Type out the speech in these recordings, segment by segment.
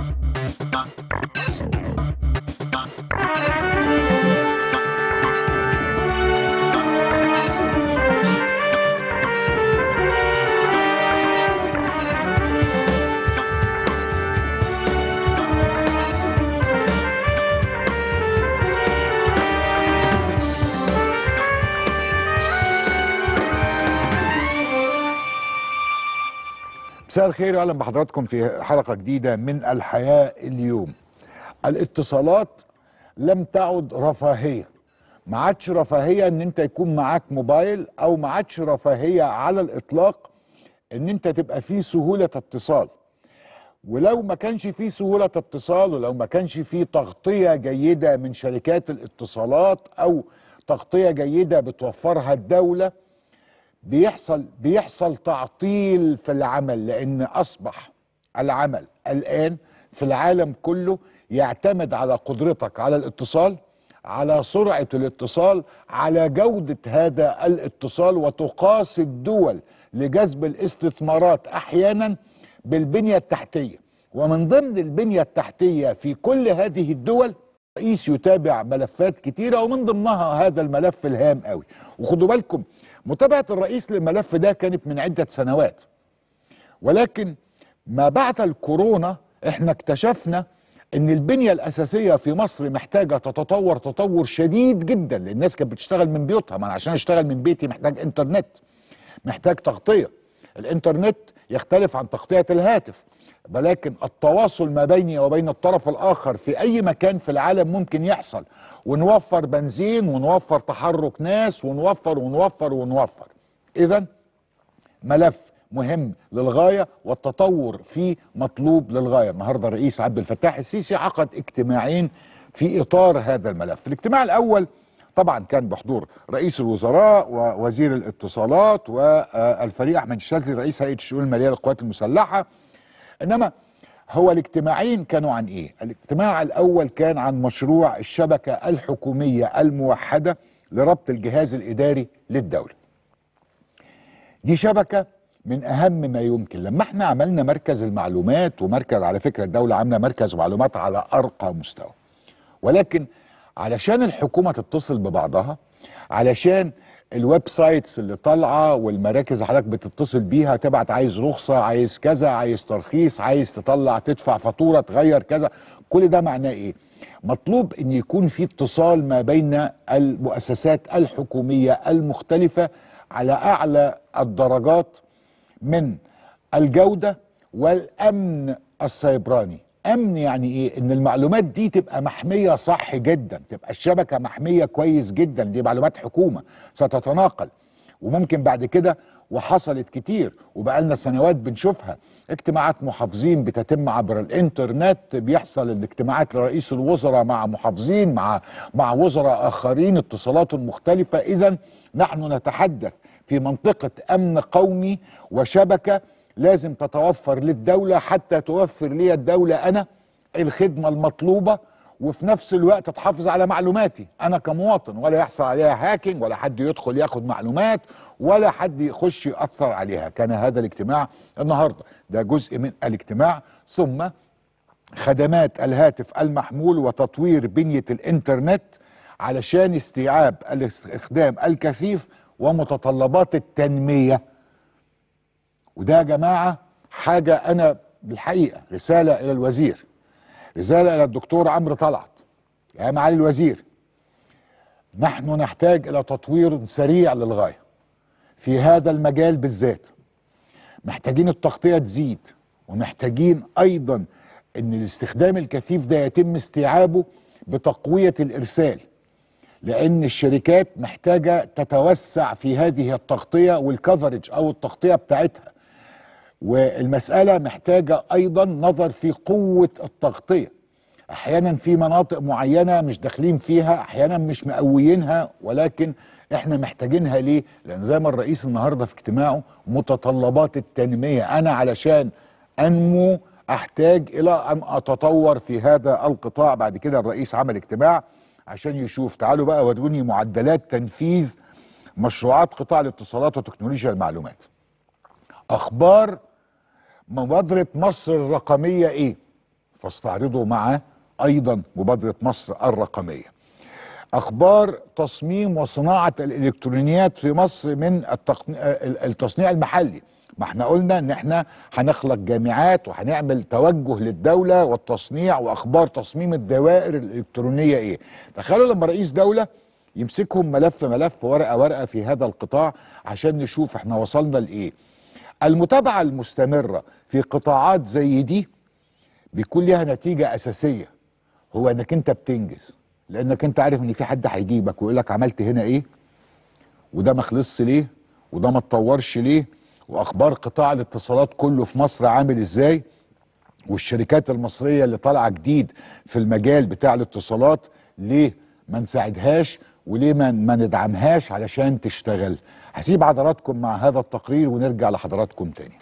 مساء الخير واهلا بحضراتكم في حلقه جديده من الحياه اليوم. الاتصالات لم تعد رفاهيه. ما عادش رفاهيه ان انت يكون معاك موبايل او ما عادش رفاهيه على الاطلاق ان انت تبقى فيه سهوله اتصال. ولو ما كانش فيه سهوله اتصال ولو ما كانش فيه تغطيه جيده من شركات الاتصالات او تغطيه جيده بتوفرها الدوله بيحصل بيحصل تعطيل في العمل لان اصبح العمل الان في العالم كله يعتمد على قدرتك على الاتصال على سرعه الاتصال على جوده هذا الاتصال وتقاس الدول لجذب الاستثمارات احيانا بالبنيه التحتيه ومن ضمن البنيه التحتيه في كل هذه الدول رئيس يتابع ملفات كتيره ومن ضمنها هذا الملف الهام قوي وخدوا بالكم متابعه الرئيس للملف ده كانت من عده سنوات ولكن ما بعد الكورونا احنا اكتشفنا ان البنيه الاساسيه في مصر محتاجه تتطور تطور شديد جدا لان الناس كانت بتشتغل من بيوتها ما أنا عشان اشتغل من بيتي محتاج انترنت محتاج تغطيه الانترنت يختلف عن تغطيه الهاتف ولكن التواصل ما بيني وبين الطرف الاخر في اي مكان في العالم ممكن يحصل ونوفر بنزين ونوفر تحرك ناس ونوفر ونوفر ونوفر اذا ملف مهم للغايه والتطور فيه مطلوب للغايه النهارده الرئيس عبد الفتاح السيسي عقد اجتماعين في اطار هذا الملف الاجتماع الاول طبعا كان بحضور رئيس الوزراء ووزير الاتصالات والفريق احمد الشاذلي رئيس هيئه الشؤون الماليه للقوات المسلحه انما هو الاجتماعين كانوا عن ايه الاجتماع الاول كان عن مشروع الشبكه الحكوميه الموحده لربط الجهاز الاداري للدوله دي شبكه من اهم ما يمكن لما احنا عملنا مركز المعلومات ومركز على فكره الدوله عامله مركز معلومات على ارقى مستوى ولكن علشان الحكومه تتصل ببعضها علشان الويب سايتس اللي طالعه والمراكز اللي حضرتك بتتصل بيها تبعت عايز رخصه عايز كذا عايز ترخيص عايز تطلع تدفع فاتوره تغير كذا كل ده معناه ايه مطلوب ان يكون في اتصال ما بين المؤسسات الحكوميه المختلفه على اعلى الدرجات من الجوده والامن السيبراني امن يعني ايه ان المعلومات دي تبقى محميه صح جدا تبقى الشبكه محميه كويس جدا دي معلومات حكومه ستتناقل وممكن بعد كده وحصلت كتير وبقالنا سنوات بنشوفها اجتماعات محافظين بتتم عبر الانترنت بيحصل الاجتماعات لرئيس الوزراء مع محافظين مع مع وزراء اخرين اتصالات مختلفه اذا نحن نتحدث في منطقه امن قومي وشبكه لازم تتوفر للدولة حتى توفر لي الدولة أنا الخدمة المطلوبة وفي نفس الوقت تحافظ على معلوماتي أنا كمواطن ولا يحصل عليها هاكينج ولا حد يدخل ياخد معلومات ولا حد يخش يأثر عليها كان هذا الاجتماع النهاردة ده جزء من الاجتماع ثم خدمات الهاتف المحمول وتطوير بنية الإنترنت علشان استيعاب الاستخدام الكثيف ومتطلبات التنميه وده يا جماعه حاجه انا بالحقيقه رساله الى الوزير رساله الى الدكتور عمرو طلعت يا معالي الوزير نحن نحتاج الى تطوير سريع للغايه في هذا المجال بالذات محتاجين التغطيه تزيد ومحتاجين ايضا ان الاستخدام الكثيف ده يتم استيعابه بتقويه الارسال لان الشركات محتاجه تتوسع في هذه التغطيه والكفرج او التغطيه بتاعتها والمسألة محتاجة أيضا نظر في قوة التغطية أحيانا في مناطق معينة مش داخلين فيها أحيانا مش مقويينها ولكن احنا محتاجينها ليه لأن زي ما الرئيس النهاردة في اجتماعه متطلبات التنمية أنا علشان أنمو أحتاج إلى أن أتطور في هذا القطاع بعد كده الرئيس عمل اجتماع عشان يشوف تعالوا بقى وروني معدلات تنفيذ مشروعات قطاع الاتصالات وتكنولوجيا فاستعرضوا معاه ايضا مبادره مصر الرقميه اخبار تصميم وصناعه الالكترونيات في مصر من التقن... التصنيع المحلي ما احنا قلنا ان احنا هنخلق جامعات وهنعمل توجه للدوله والتصنيع واخبار تصميم الدوائر الالكترونيه ايه تخيلوا لما رئيس دوله يمسكهم ملف ملف ورقه ورقه في هذا القطاع عشان نشوف احنا وصلنا لايه المتابعه المستمره في قطاعات زي دي بيكون لها نتيجه اساسيه هو انك انت بتنجز لانك انت عارف ان في حد هيجيبك ويقول لك عملت هنا ايه وده ما خلصش ليه وده ما اتطورش ليه واخبار قطاع الاتصالات كله في مصر عامل ازاي والشركات المصريه اللي طالعه جديد في المجال بتاع الاتصالات ليه ما نساعدهاش وليه ما ما ندعمهاش علشان تشتغل هسيب حضراتكم مع هذا التقرير ونرجع لحضراتكم تاني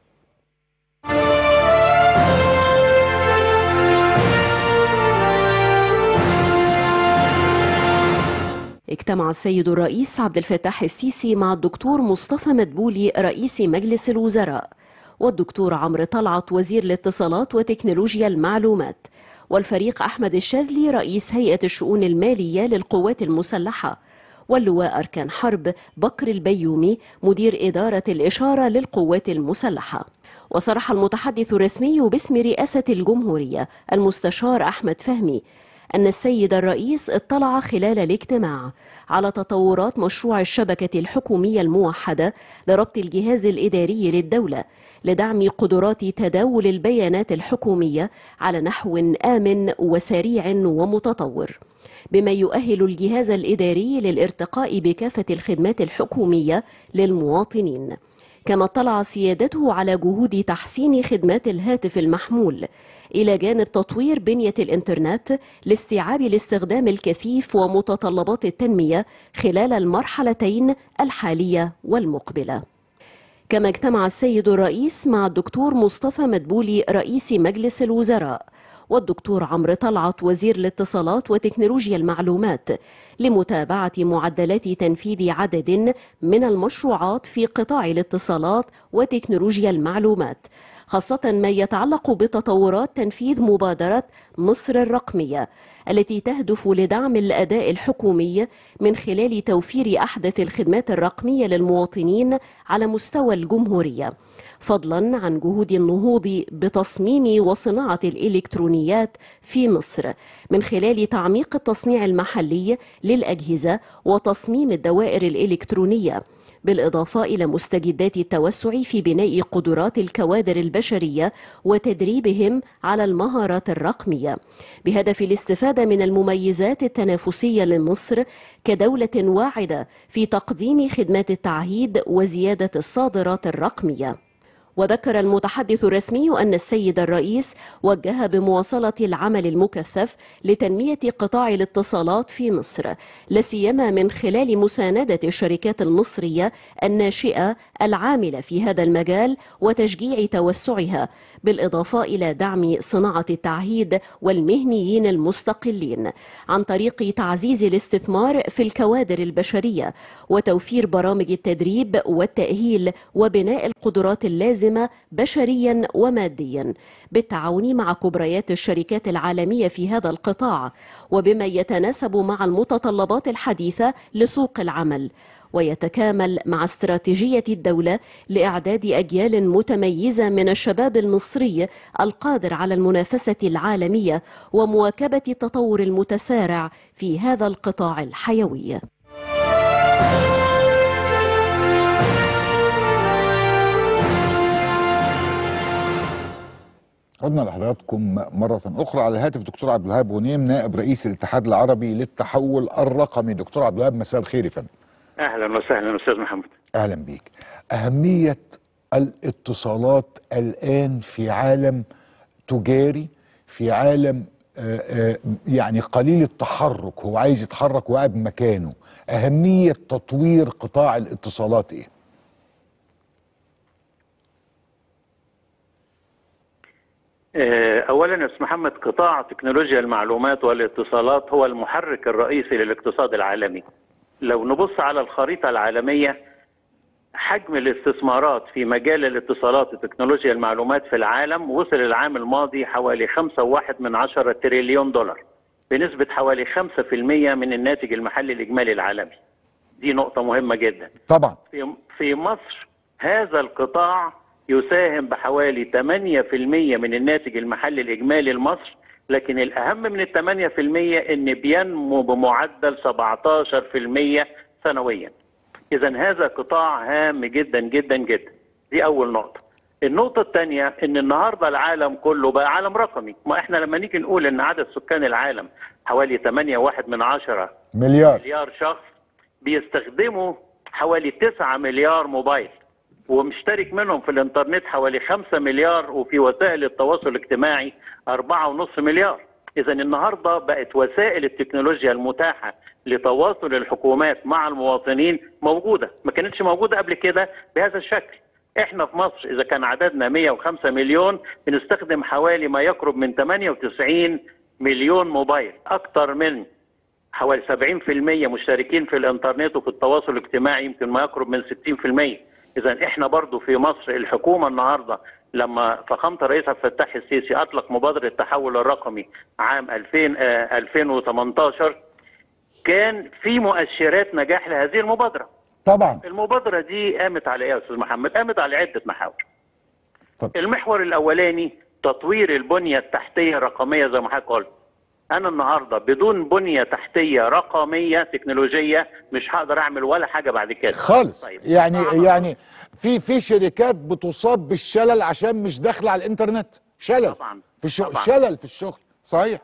اجتمع السيد الرئيس عبد الفتاح السيسي مع الدكتور مصطفى مدبولي رئيس مجلس الوزراء والدكتور عمرو طلعت وزير الاتصالات وتكنولوجيا المعلومات والفريق أحمد الشاذلي رئيس هيئة الشؤون المالية للقوات المسلحة واللواء أركان حرب بكر البيومي مدير إدارة الإشارة للقوات المسلحة وصرح المتحدث الرسمي باسم رئاسة الجمهورية المستشار أحمد فهمي أن السيد الرئيس اطلع خلال الاجتماع على تطورات مشروع الشبكة الحكومية الموحدة لربط الجهاز الإداري للدولة لدعم قدرات تداول البيانات الحكومية على نحو آمن وسريع ومتطور بما يؤهل الجهاز الإداري للارتقاء بكافة الخدمات الحكومية للمواطنين كما اطلع سيادته على جهود تحسين خدمات الهاتف المحمول إلى جانب تطوير بنية الإنترنت لاستيعاب الاستخدام الكثيف ومتطلبات التنمية خلال المرحلتين الحالية والمقبلة كما اجتمع السيد الرئيس مع الدكتور مصطفى مدبولي رئيس مجلس الوزراء والدكتور عمرو طلعت وزير الاتصالات وتكنولوجيا المعلومات لمتابعة معدلات تنفيذ عدد من المشروعات في قطاع الاتصالات وتكنولوجيا المعلومات خاصة ما يتعلق بتطورات تنفيذ مبادرة مصر الرقمية التي تهدف لدعم الأداء الحكومي من خلال توفير أحدث الخدمات الرقمية للمواطنين على مستوى الجمهورية فضلا عن جهود النهوض بتصميم وصناعة الإلكترونيات في مصر من خلال تعميق التصنيع المحلي للأجهزة وتصميم الدوائر الإلكترونية بالإضافة إلى مستجدات التوسع في بناء قدرات الكوادر البشرية وتدريبهم على المهارات الرقمية بهدف الاستفادة من المميزات التنافسية لمصر كدولة واعدة في تقديم خدمات التعهيد وزيادة الصادرات الرقمية وذكر المتحدث الرسمي أن السيد الرئيس وجه بمواصلة العمل المكثف لتنمية قطاع الاتصالات في مصر لا سيما من خلال مساندة الشركات المصرية الناشئة العاملة في هذا المجال وتشجيع توسعها بالإضافة إلى دعم صناعة التعهيد والمهنيين المستقلين عن طريق تعزيز الاستثمار في الكوادر البشرية وتوفير برامج التدريب والتأهيل وبناء القدرات اللازمة بشريا وماديا بالتعاون مع كبريات الشركات العالمية في هذا القطاع وبما يتناسب مع المتطلبات الحديثة لسوق العمل ويتكامل مع استراتيجية الدولة لإعداد أجيال متميزة من الشباب المصري القادر على المنافسة العالمية ومواكبة التطور المتسارع في هذا القطاع الحيوي. عدنا لحضراتكم مرة أخرى على الهاتف دكتور عبد الوهاب غنيم نائب رئيس الاتحاد العربي للتحول الرقمي دكتور عبد الوهاب مساء الخير يا فندم اهلا وسهلا استاذ محمد اهلا بيك اهميه الاتصالات الان في عالم تجاري في عالم آآ آآ يعني قليل التحرك هو عايز يتحرك وقاعد مكانه اهميه تطوير قطاع الاتصالات ايه اولا يا استاذ محمد قطاع تكنولوجيا المعلومات والاتصالات هو المحرك الرئيسي للاقتصاد العالمي لو نبص على الخريطة العالمية حجم الاستثمارات في مجال الاتصالات وتكنولوجيا المعلومات في العالم وصل العام الماضي حوالي 5.1 من عشرة تريليون دولار بنسبة حوالي 5% من الناتج المحلي الإجمالي العالمي دي نقطة مهمة جدا طبعا في في مصر هذا القطاع يساهم بحوالي 8% من الناتج المحلي الإجمالي لمصر لكن الأهم من ال 8% إن بينمو بمعدل 17% سنويا إذا هذا قطاع هام جدا جدا جدا دي أول نقطة النقطة الثانية إن النهاردة العالم كله بقى عالم رقمي ما إحنا لما نيجي نقول إن عدد سكان العالم حوالي 8.1 من عشرة مليار مليار شخص بيستخدموا حوالي 9 مليار موبايل ومشترك منهم في الانترنت حوالي 5 مليار وفي وسائل التواصل الاجتماعي 4.5 مليار اذا النهارده بقت وسائل التكنولوجيا المتاحه لتواصل الحكومات مع المواطنين موجوده ما كانتش موجوده قبل كده بهذا الشكل احنا في مصر اذا كان عددنا 105 مليون بنستخدم حوالي ما يقرب من 98 مليون موبايل اكثر من حوالي 70% مشتركين في الانترنت وفي التواصل الاجتماعي يمكن ما يقرب من 60% اذا احنا برضو في مصر الحكومه النهارده لما فخامه الرئيس عبد الفتاح السيسي اطلق مبادره التحول الرقمي عام 2000 آه 2018 كان في مؤشرات نجاح لهذه المبادره طبعا المبادره دي قامت على ايه يا استاذ محمد قامت على عده محاور طب. المحور الاولاني تطوير البنيه التحتيه الرقميه زي ما حضرتك قلت انا النهارده بدون بنيه تحتيه رقميه تكنولوجيه مش هقدر اعمل ولا حاجه بعد كده خالص طيب. يعني طبعاً. يعني في في شركات بتصاب بالشلل عشان مش داخله على الانترنت شلل طبعاً. في الشغل طبعاً. شلل في الشغل صحيح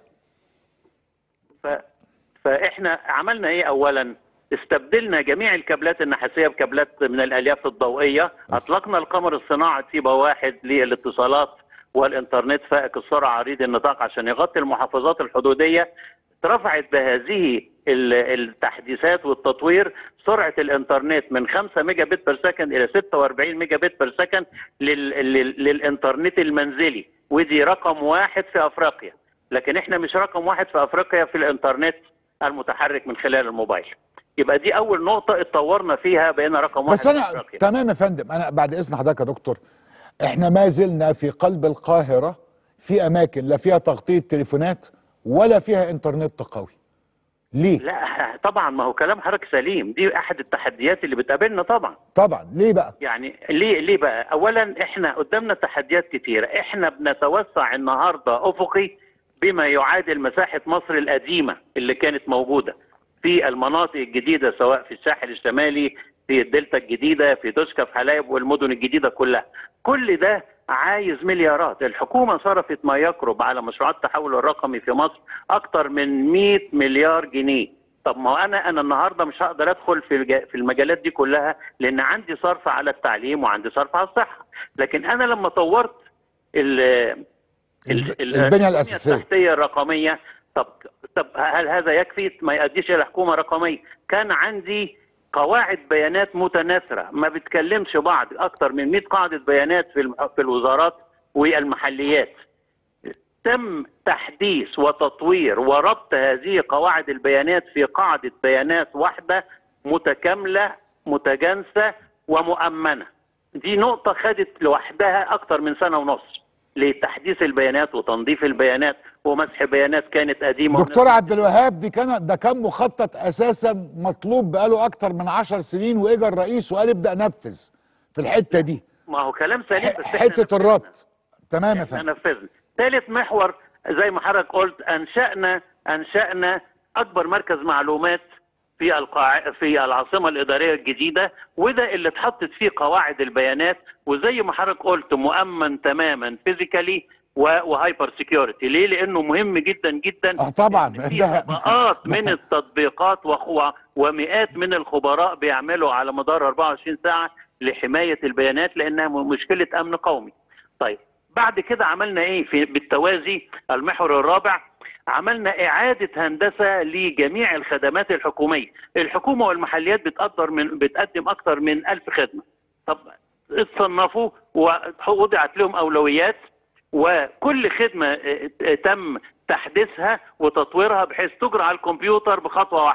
ف... فاحنا عملنا ايه اولا استبدلنا جميع الكابلات النحاسيه بكابلات من الالياف الضوئيه اطلقنا القمر الصناعي تيبا واحد للاتصالات والانترنت فائق السرعه عريض النطاق عشان يغطي المحافظات الحدوديه اترفعت بهذه ال- التحديثات والتطوير سرعه الانترنت من 5 ميجا بت بير سكند الى 46 ميجا بت بير سكند لل... لل... للانترنت المنزلي ودي رقم واحد في افريقيا لكن احنا مش رقم واحد في افريقيا في الانترنت المتحرك من خلال الموبايل يبقى دي اول نقطه اتطورنا فيها بقينا رقم واحد بس في انا افريقيا تمام يا فندم انا بعد اذن حضرتك يا دكتور احنا ما زلنا في قلب القاهره في اماكن لا فيها تغطيه تليفونات ولا فيها انترنت قوي ليه لا طبعا ما هو كلام حضرتك سليم دي احد التحديات اللي بتقابلنا طبعا طبعا ليه بقى يعني ليه ليه بقى اولا احنا قدامنا تحديات كتيره احنا بنتوسع النهارده افقي بما يعادل مساحه مصر القديمه اللي كانت موجوده في المناطق الجديده سواء في الساحل الشمالي في الدلتا الجديده في دوشكا في حلايب والمدن الجديده كلها كل ده عايز مليارات الحكومه صرفت ما يقرب على مشروعات التحول الرقمي في مصر اكتر من 100 مليار جنيه طب ما هو انا انا النهارده مش هقدر ادخل في الج- في المجالات دي كلها لان عندي صرف على التعليم وعندي صرف على الصحه لكن انا لما طورت ال الب- ال- البنية الأساسية. التحتيه الرقميه طب طب هل هذا يكفي ما يؤديش الى حكومه رقميه كان عندي قواعد بيانات متناثره ما بتكلمش بعض اكتر من 100 قاعده بيانات في الم- في الوزارات والمحليات تم تحديث وتطوير وربط هذه قواعد البيانات في قاعدة بيانات واحدة متكاملة متجانسة ومؤمنة دي نقطة خدت لوحدها أكتر من سنة ونص لتحديث البيانات وتنظيف البيانات ومسح بيانات كانت قديمة دكتور عبد الوهاب دي كان ده كان مخطط اساسا مطلوب بقاله اكتر من عشر سنين واجى الرئيس وقال ابدا نفذ في الحته دي ما هو كلام سليم بس إحنا حته نفذنا. الربط تمام يا احنا فندم نفذنا ثالث محور زي ما حضرتك قلت انشانا انشانا اكبر مركز معلومات في القاع... في العاصمه الاداريه الجديده وده اللي اتحطت فيه قواعد البيانات وزي ما حضرتك قلت مؤمن تماما فيزيكالي وهايبر سكيورتي ليه لانه مهم جدا جدا اه طبعا إن في ده طبقات من التطبيقات وخو- ومئات من الخبراء بيعملوا على مدار 24 ساعه لحمايه البيانات لانها م- مشكله امن قومي. طيب بعد كده عملنا ايه في بالتوازي المحور الرابع عملنا اعاده هندسه لجميع الخدمات الحكوميه، الحكومه والمحليات بتقدر من بتقدم اكثر من ألف خدمه. طب اتصنفوا ووضعت لهم اولويات وكل خدمه اه، اه، تم تحديثها وتطويرها بحيث تجرى على الكمبيوتر بخطوه واحده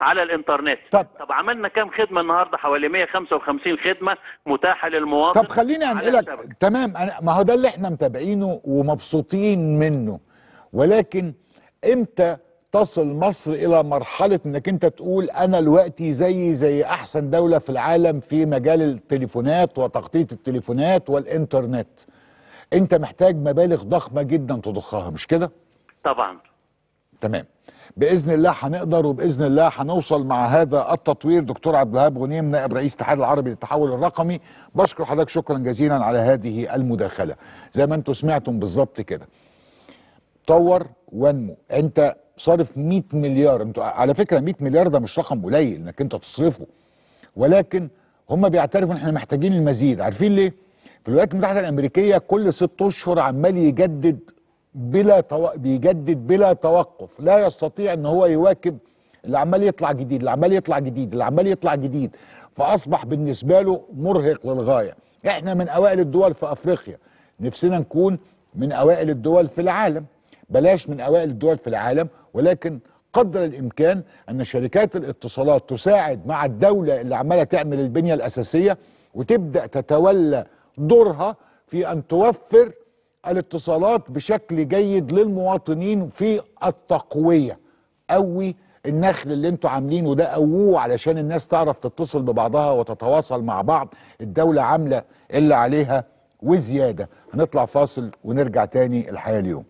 على الانترنت طب- طب عملنا كام خدمه النهارده حوالي 155 خدمه متاحه للمواطن طب خليني على انقلك الشبكة. تمام أنا ما هو ده اللي احنا متابعينه ومبسوطين منه ولكن امتى تصل مصر الى مرحله انك انت تقول انا دلوقتي زي زي احسن دوله في العالم في مجال التليفونات وتغطيه التليفونات والانترنت انت محتاج مبالغ ضخمه جدا تضخها مش كده طبعا تمام باذن الله هنقدر وباذن الله هنوصل مع هذا التطوير دكتور عبد الوهاب غنيم نائب رئيس الاتحاد العربي للتحول الرقمي بشكر حضرتك شكرا جزيلا على هذه المداخله زي ما انتم سمعتم بالظبط كده طور وانمو انت صارف 100 مليار انتوا على فكره 100 مليار ده مش رقم قليل انك انت تصرفه ولكن هم بيعترفوا ان احنا محتاجين المزيد عارفين ليه في الولايات المتحده الامريكيه كل ست اشهر عمال يجدد بلا تو... بيجدد بلا توقف لا يستطيع ان هو يواكب اللي عمال يطلع جديد اللي عمال يطلع جديد اللي عمال يطلع جديد فاصبح بالنسبه له مرهق للغايه احنا من اوائل الدول في افريقيا نفسنا نكون من اوائل الدول في العالم بلاش من اوائل الدول في العالم ولكن قدر الامكان ان شركات الاتصالات تساعد مع الدوله اللي عماله تعمل البنيه الاساسيه وتبدا تتولى دورها في ان توفر الاتصالات بشكل جيد للمواطنين في التقويه قوي النخل اللي انتوا عاملينه ده قووه علشان الناس تعرف تتصل ببعضها وتتواصل مع بعض الدوله عامله اللي عليها وزياده هنطلع فاصل ونرجع تاني الحياه اليوم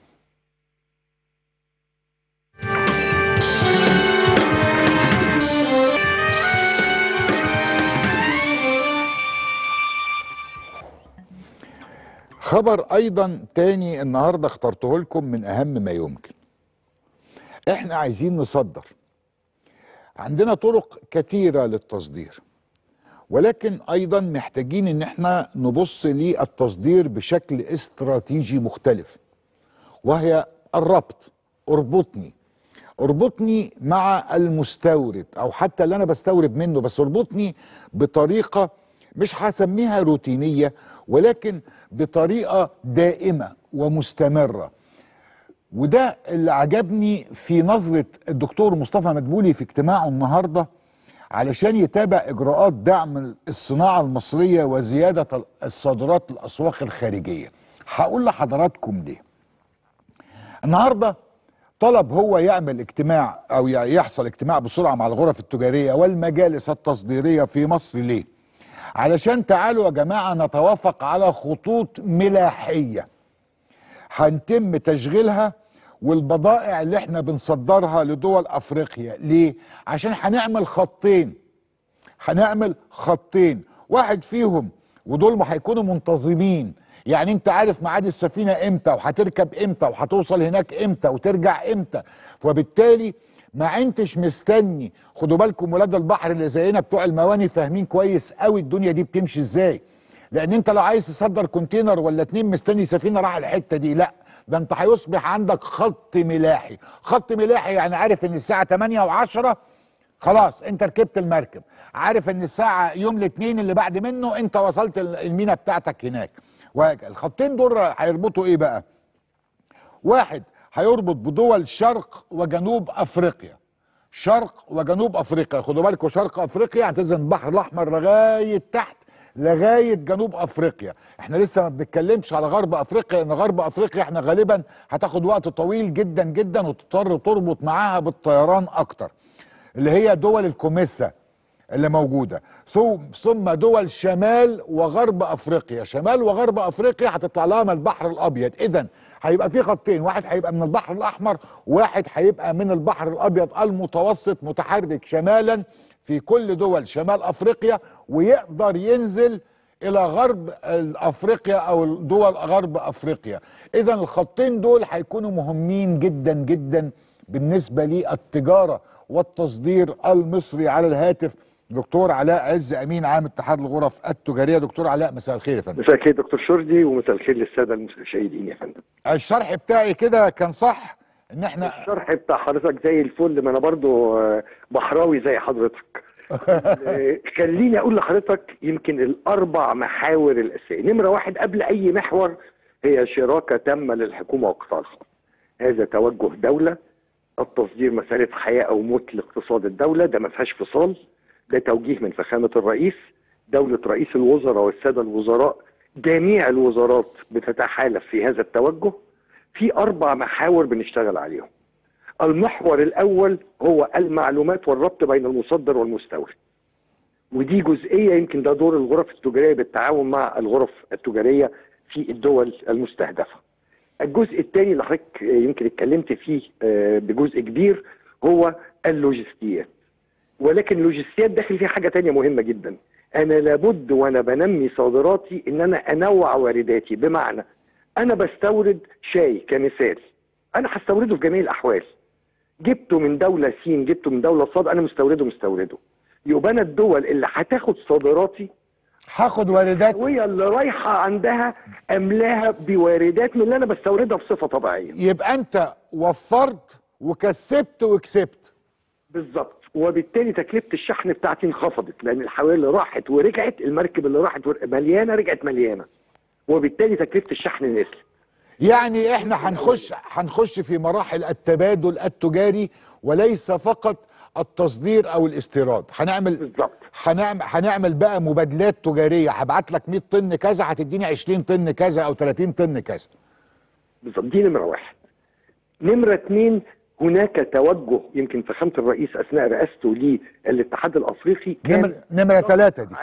خبر ايضا تاني النهارده اخترته لكم من اهم ما يمكن احنا عايزين نصدر عندنا طرق كثيره للتصدير ولكن ايضا محتاجين ان احنا نبص للتصدير بشكل استراتيجي مختلف وهي الربط اربطني اربطني مع المستورد او حتى اللي انا بستورد منه بس اربطني بطريقه مش هسميها روتينيه ولكن بطريقه دائمه ومستمره وده اللي عجبني في نظره الدكتور مصطفى مدبولي في اجتماعه النهارده علشان يتابع اجراءات دعم الصناعه المصريه وزياده الصادرات للاسواق الخارجيه هقول لحضراتكم ليه النهارده طلب هو يعمل اجتماع او يحصل اجتماع بسرعه مع الغرف التجاريه والمجالس التصديريه في مصر ليه علشان تعالوا يا جماعه نتوافق على خطوط ملاحيه هنتم تشغيلها والبضائع اللي احنا بنصدرها لدول افريقيا ليه عشان هنعمل خطين هنعمل خطين واحد فيهم ودول ما هيكونوا منتظمين يعني انت عارف ميعاد السفينه امتى وهتركب امتى وهتوصل هناك امتى وترجع امتى وبالتالي ما انتش مستني خدوا بالكم ولاد البحر اللي زينا بتوع المواني فاهمين كويس قوي الدنيا دي بتمشي ازاي لان انت لو عايز تصدر كونتينر ولا اتنين مستني سفينه راح الحته دي لا ده انت هيصبح عندك خط ملاحي خط ملاحي يعني عارف ان الساعه 8 و10 خلاص انت ركبت المركب عارف ان الساعه يوم الاثنين اللي بعد منه انت وصلت المينا بتاعتك هناك والخطين دول هيربطوا ايه بقى واحد هيربط بدول شرق وجنوب افريقيا شرق وجنوب افريقيا خدوا بالكم شرق افريقيا هتنزل البحر الاحمر لغايه تحت لغايه جنوب افريقيا احنا لسه ما بنتكلمش على غرب افريقيا لان غرب افريقيا احنا غالبا هتاخد وقت طويل جدا جدا وتضطر تربط معاها بالطيران اكتر اللي هي دول الكوميسا اللي موجوده ثم دول شمال وغرب افريقيا شمال وغرب افريقيا هتطلع لها من البحر الابيض اذا هيبقى في خطين واحد هيبقى من البحر الاحمر واحد هيبقى من البحر الابيض المتوسط متحرك شمالا في كل دول شمال افريقيا ويقدر ينزل الى غرب افريقيا او دول غرب افريقيا اذا الخطين دول هيكونوا مهمين جدا جدا بالنسبه للتجاره والتصدير المصري على الهاتف دكتور علاء عز امين عام اتحاد الغرف التجاريه دكتور علاء مساء الخير يا فندم مساء الخير دكتور شردي ومساء الخير للساده المشاهدين يا فندم الشرح بتاعي كده كان صح ان احنا الشرح بتاع حضرتك زي الفل ما انا برضو بحراوي زي حضرتك خليني اقول لحضرتك يمكن الاربع محاور الاساسيه نمره واحد قبل اي محور هي شراكه تامه للحكومه والقطاع الخاص هذا توجه دوله التصدير مساله حياه او موت لاقتصاد الدوله ده ما فيهاش فصال ده توجيه من فخامه الرئيس دوله رئيس الوزراء والساده الوزراء جميع الوزارات بتتحالف في هذا التوجه في اربع محاور بنشتغل عليهم المحور الاول هو المعلومات والربط بين المصدر والمستورد ودي جزئيه يمكن ده دور الغرف التجاريه بالتعاون مع الغرف التجاريه في الدول المستهدفه. الجزء الثاني اللي حضرتك يمكن اتكلمت فيه آه، بجزء كبير هو اللوجستيات. ولكن اللوجستيات داخل فيها حاجه تانية مهمه جدا. انا لابد وانا بنمي صادراتي ان انا انوع وارداتي بمعنى انا بستورد شاي كمثال انا هستورده في جميع الاحوال. جبته من دوله سين جبته من دوله صاد انا مستورده مستورده. يبقى انا الدول اللي هتاخد صادراتي هاخد واردات وهي اللي رايحه عندها املاها بواردات من اللي انا بستوردها بصفه طبيعيه يبقى انت وفرت وكسبت وكسبت بالظبط وبالتالي تكلفه الشحن بتاعتي انخفضت لان الحوالي اللي راحت ورجعت المركب اللي راحت ور- مليانه رجعت مليانه وبالتالي تكلفه الشحن نزلت يعني احنا هنخش هنخش في مراحل التبادل التجاري وليس فقط التصدير او الاستيراد هنعمل بالظبط هنعمل هنعمل بقى مبادلات تجاريه هبعت لك 100 طن كذا هتديني 20 طن كذا او 30 طن كذا بالظبط دي نمره واحد نمره اثنين هناك توجه يمكن فخامه الرئيس اثناء رئاسته للاتحاد الافريقي كان نمرة نمرة ثلاثة دي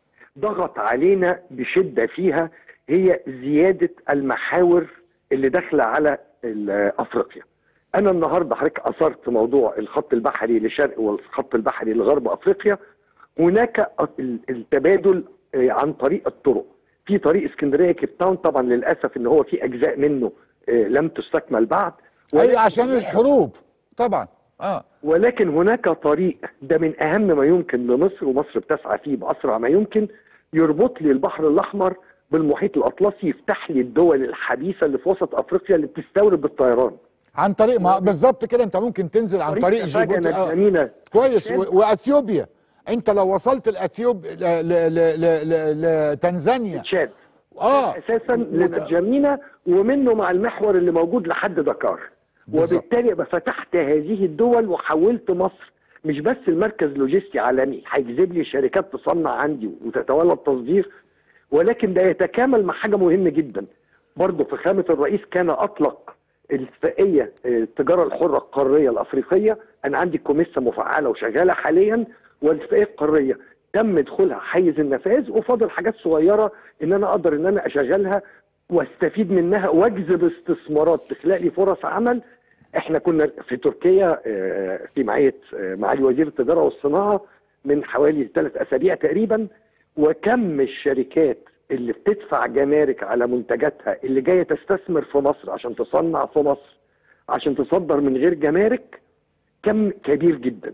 ضغط علينا بشده فيها هي زياده المحاور اللي داخله على ال- افريقيا. انا النهارده حضرتك اثرت موضوع الخط البحري لشرق والخط البحري لغرب افريقيا هناك ال- التبادل آه، عن طريق الطرق. في طريق اسكندريه كيب تاون طبعا للاسف ان هو في اجزاء منه آه، لم تستكمل بعد اي ولكن عشان الحروب طبعا اه ولكن هناك طريق ده من اهم ما يمكن لمصر ومصر بتسعى فيه باسرع ما يمكن يربط لي البحر الاحمر بالمحيط الاطلسي يفتح لي الدول الحديثه اللي في وسط افريقيا اللي بتستورد بالطيران عن طريق ما بالظبط كده انت ممكن تنزل عن طريق أفاجا جيبوتي آه. نجمينا كويس شاد. و- واثيوبيا انت لو وصلت الاثيوب ل- ل- ل- ل- ل- لتنزانيا تشاد اه اساسا لنجمينا ومنه مع المحور اللي موجود لحد دكار بالظبط. وبالتالي يبقى فتحت هذه الدول وحولت مصر مش بس المركز لوجستي عالمي هيجذب لي شركات تصنع عندي وتتولى التصدير ولكن ده يتكامل مع حاجه مهمه جدا برضه فخامه الرئيس كان اطلق الاتفاقيه آه، التجاره الحره القاريه الافريقيه انا عندي كوميسا مفعله وشغاله حاليا والاتفاقيه القاريه تم دخولها حيز النفاذ وفاضل حاجات صغيره ان انا اقدر ان انا اشغلها واستفيد منها واجذب استثمارات تخلق لي فرص عمل احنا كنا في تركيا آه، في معيه آه، معالي وزير التجاره والصناعه من حوالي ثلاث اسابيع تقريبا وكم الشركات اللي بتدفع جمارك على منتجاتها اللي جايه تستثمر في مصر عشان تصنع في مصر عشان تصدر من غير جمارك كم كبير جدا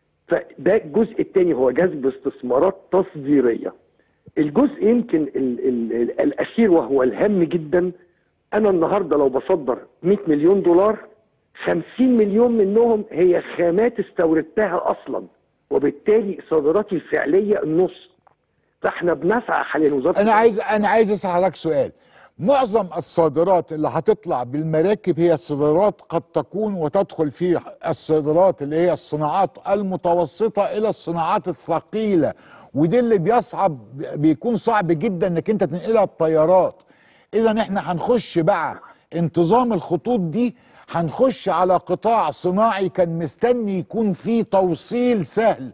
فده الجزء الثاني هو جذب استثمارات تصديريه الجزء يمكن ال ال ال الاخير وهو الهام جدا انا النهارده لو بصدر 100 مليون دولار 50 مليون منهم هي خامات استوردتها اصلا وبالتالي صادراتي الفعليه النص فاحنا بنسعى حاليا وزاره انا عايز انا عايز اسال حضرتك سؤال معظم الصادرات اللي هتطلع بالمراكب هي الصادرات قد تكون وتدخل في الصادرات اللي هي الصناعات المتوسطه الى الصناعات الثقيله ودي اللي بيصعب بيكون صعب جدا انك انت تنقلها بطيارات اذا احنا هنخش بقى انتظام الخطوط دي هنخش على قطاع صناعي كان مستني يكون فيه توصيل سهل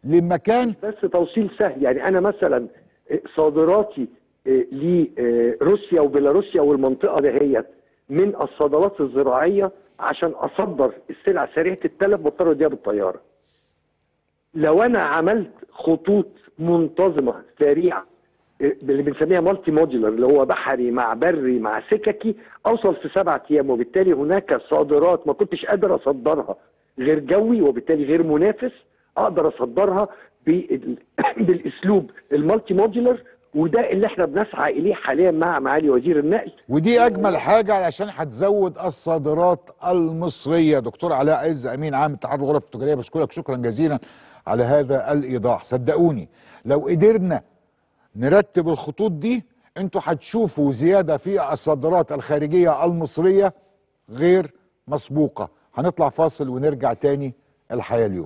لمكان بس توصيل سهل يعني انا مثلا صادراتي لروسيا وبيلاروسيا والمنطقه دهيت من الصادرات الزراعيه عشان اصدر السلع سريعه التلف بضطر اوديها بالطياره. لو انا عملت خطوط منتظمه سريعه اللي بنسميها مالتي موديولر اللي هو بحري مع بري مع سككي اوصل في سبعة ايام وبالتالي هناك صادرات ما كنتش قادر اصدرها غير جوي وبالتالي غير منافس اقدر اصدرها بال- بالاسلوب المالتي موديولر وده اللي احنا بنسعى اليه حاليا مع معالي وزير النقل ودي اجمل حاجه علشان هتزود الصادرات المصريه دكتور علاء عز امين عام اتحاد الغرف التجاريه بشكرك شكرا جزيلا على هذا الايضاح صدقوني لو قدرنا نرتب الخطوط دي انتوا هتشوفوا زياده في الصادرات الخارجيه المصريه غير مسبوقه هنطلع فاصل ونرجع تاني الحياه اليوم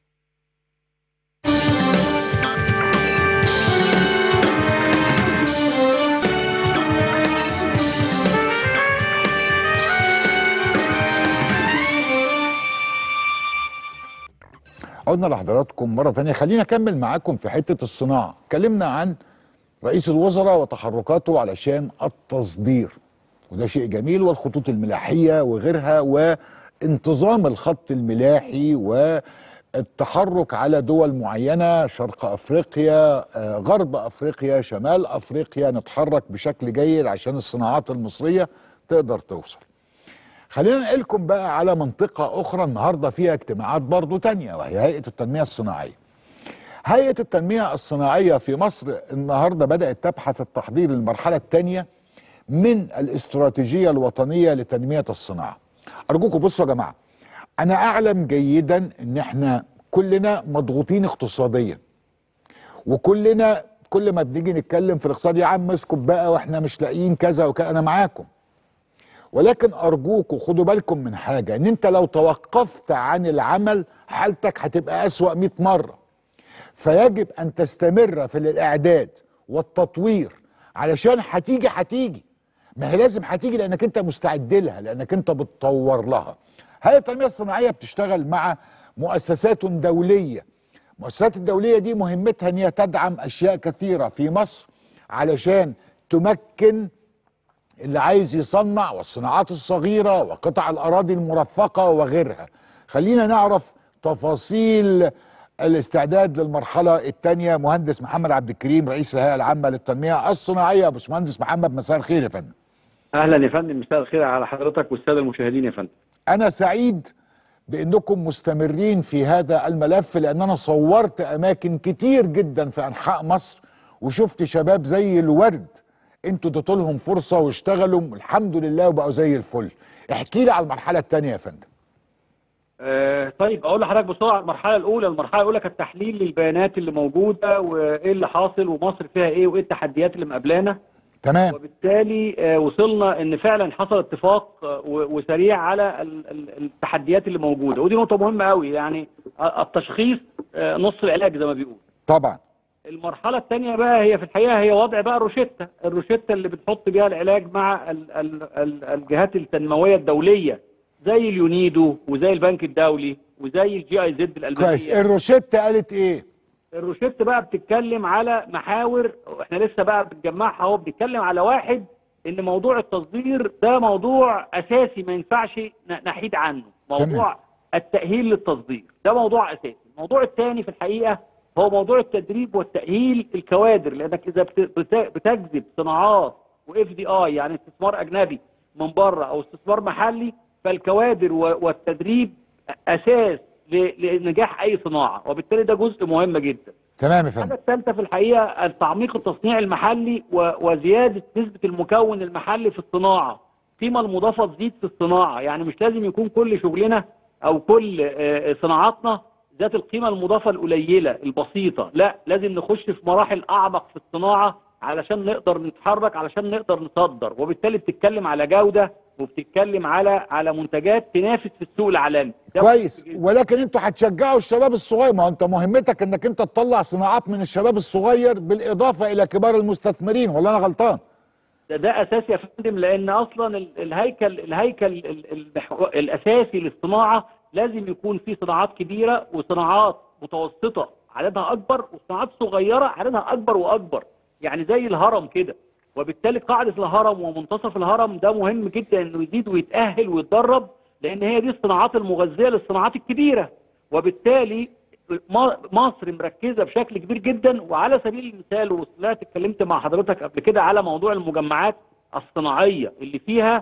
عدنا لحضراتكم مرة تانية خلينا أكمل معاكم في حتة الصناعة اتكلمنا عن رئيس الوزراء وتحركاته علشان التصدير وده شيء جميل والخطوط الملاحية وغيرها وانتظام الخط الملاحي والتحرك على دول معينة شرق أفريقيا آه، غرب أفريقيا شمال أفريقيا نتحرك بشكل جيد عشان الصناعات المصرية تقدر توصل خلينا ننقلكم بقى على منطقة أخرى النهاردة فيها اجتماعات برضو تانية وهي هيئة التنمية الصناعية هيئة التنمية الصناعية في مصر النهاردة بدأت تبحث التحضير للمرحلة الثانية من الاستراتيجية الوطنية لتنمية الصناعة أرجوكم بصوا يا جماعة أنا أعلم جيدا إن إحنا كلنا مضغوطين اقتصاديا وكلنا كل ما بنيجي نتكلم في الاقتصاد يا عم اسكت بقى واحنا مش لاقيين كذا وكذا انا معاكم ولكن ارجوكوا خدوا بالكم من حاجه ان انت لو توقفت عن العمل حالتك هتبقى اسوا 100 مره فيجب ان تستمر في الاعداد والتطوير علشان هتيجي هتيجي ما هي لازم هتيجي لانك انت مستعد لها لانك انت بتطور لها هيئه التنميه الصناعيه بتشتغل مع مؤسسات دوليه المؤسسات الدوليه دي مهمتها ان هي تدعم اشياء كثيره في مصر علشان تمكن اللي عايز يصنع والصناعات الصغيرة وقطع الأراضي المرفقة وغيرها خلينا نعرف تفاصيل الاستعداد للمرحلة الثانية مهندس محمد عبد الكريم رئيس الهيئة العامة للتنمية الصناعية يا باشمهندس محمد مساء الخير يا فندم اهلا يا فندم مساء الخير على حضرتك والساده المشاهدين يا فندم أنا سعيد بأنكم مستمرين في هذا الملف لأن أنا صورت أماكن كتير جدا في أنحاء مصر وشفت شباب زي الورد انتوا اديتوا لهم فرصة واشتغلوا الحمد لله وبقوا زي الفل احكي لي على المرحلة الثانية يا فندم آه طيب اقول لحضرتك بسرعه المرحله الاولى المرحله الاولى كانت تحليل للبيانات اللي موجوده وايه اللي حاصل ومصر فيها ايه وايه التحديات اللي مقابلانا تمام وبالتالي آه وصلنا ان فعلا حصل اتفاق آه و- وسريع على ال- ال- التحديات اللي موجوده ودي نقطه مهمه قوي يعني آه، التشخيص آه، نص العلاج زي ما بيقول طبعا المرحلة الثانية بقى هي في الحقيقة هي وضع بقى الروشتة، الروشتة اللي بتحط بيها العلاج مع ال ال ال الجهات التنموية الدولية زي اليونيدو وزي البنك الدولي وزي الجي اي زد كويس الألمانية. الروشتة قالت ايه الروشتة بقى بتتكلم على محاور احنا لسه بقى بنجمعها اهو بنتكلم على واحد ان موضوع التصدير ده موضوع اساسي ما ينفعش ن- نحيد عنه، موضوع تمام. التأهيل للتصدير، ده موضوع اساسي، الموضوع الثاني في الحقيقة هو موضوع التدريب والتأهيل الكوادر لانك اذا بت- بت- بتجذب صناعات واف دي اي يعني استثمار اجنبي من بره او استثمار محلي فالكوادر و- والتدريب اساس ل- لنجاح اي صناعه وبالتالي ده جزء مهم جدا. تمام يا الحاجه فندم الثالثه في الحقيقه تعميق التصنيع المحلي و- وزياده نسبه المكون المحلي في الصناعه. القيمه المضافه تزيد في الصناعه يعني مش لازم يكون كل شغلنا او كل آه، صناعاتنا ذات القيمه المضافه القليله البسيطه، لا لازم نخش في مراحل اعمق في الصناعه علشان نقدر نتحرك علشان نقدر نصدر وبالتالي بتتكلم على جوده وبتتكلم على على منتجات تنافس في السوق العالمي. ده كويس مهم جداً. ولكن انتوا هتشجعوا الشباب الصغير ما هو انت مهمتك انك انت تطلع صناعات من الشباب الصغير بالاضافة الى كبار المستثمرين ولا انا غلطان ده, ده اساسي يا فندم لان اصلا ال- الهيكل الهيكل ال- المحو... الاساسي للصناعه لازم يكون فيه صناعات كبيره وصناعات متوسطه عددها اكبر وصناعات صغيره عددها اكبر واكبر يعني زي الهرم كده وبالتالي قاعده الهرم ومنتصف الهرم ده مهم جدا انه يزيد ويتاهل ويتدرب لان هي دي الصناعات المغذيه للصناعات الكبيره وبالتالي م- مصر مركزه بشكل كبير جدا وعلى سبيل المثال وطلعت اتكلمت مع حضرتك قبل كده على موضوع المجمعات الصناعيه اللي فيها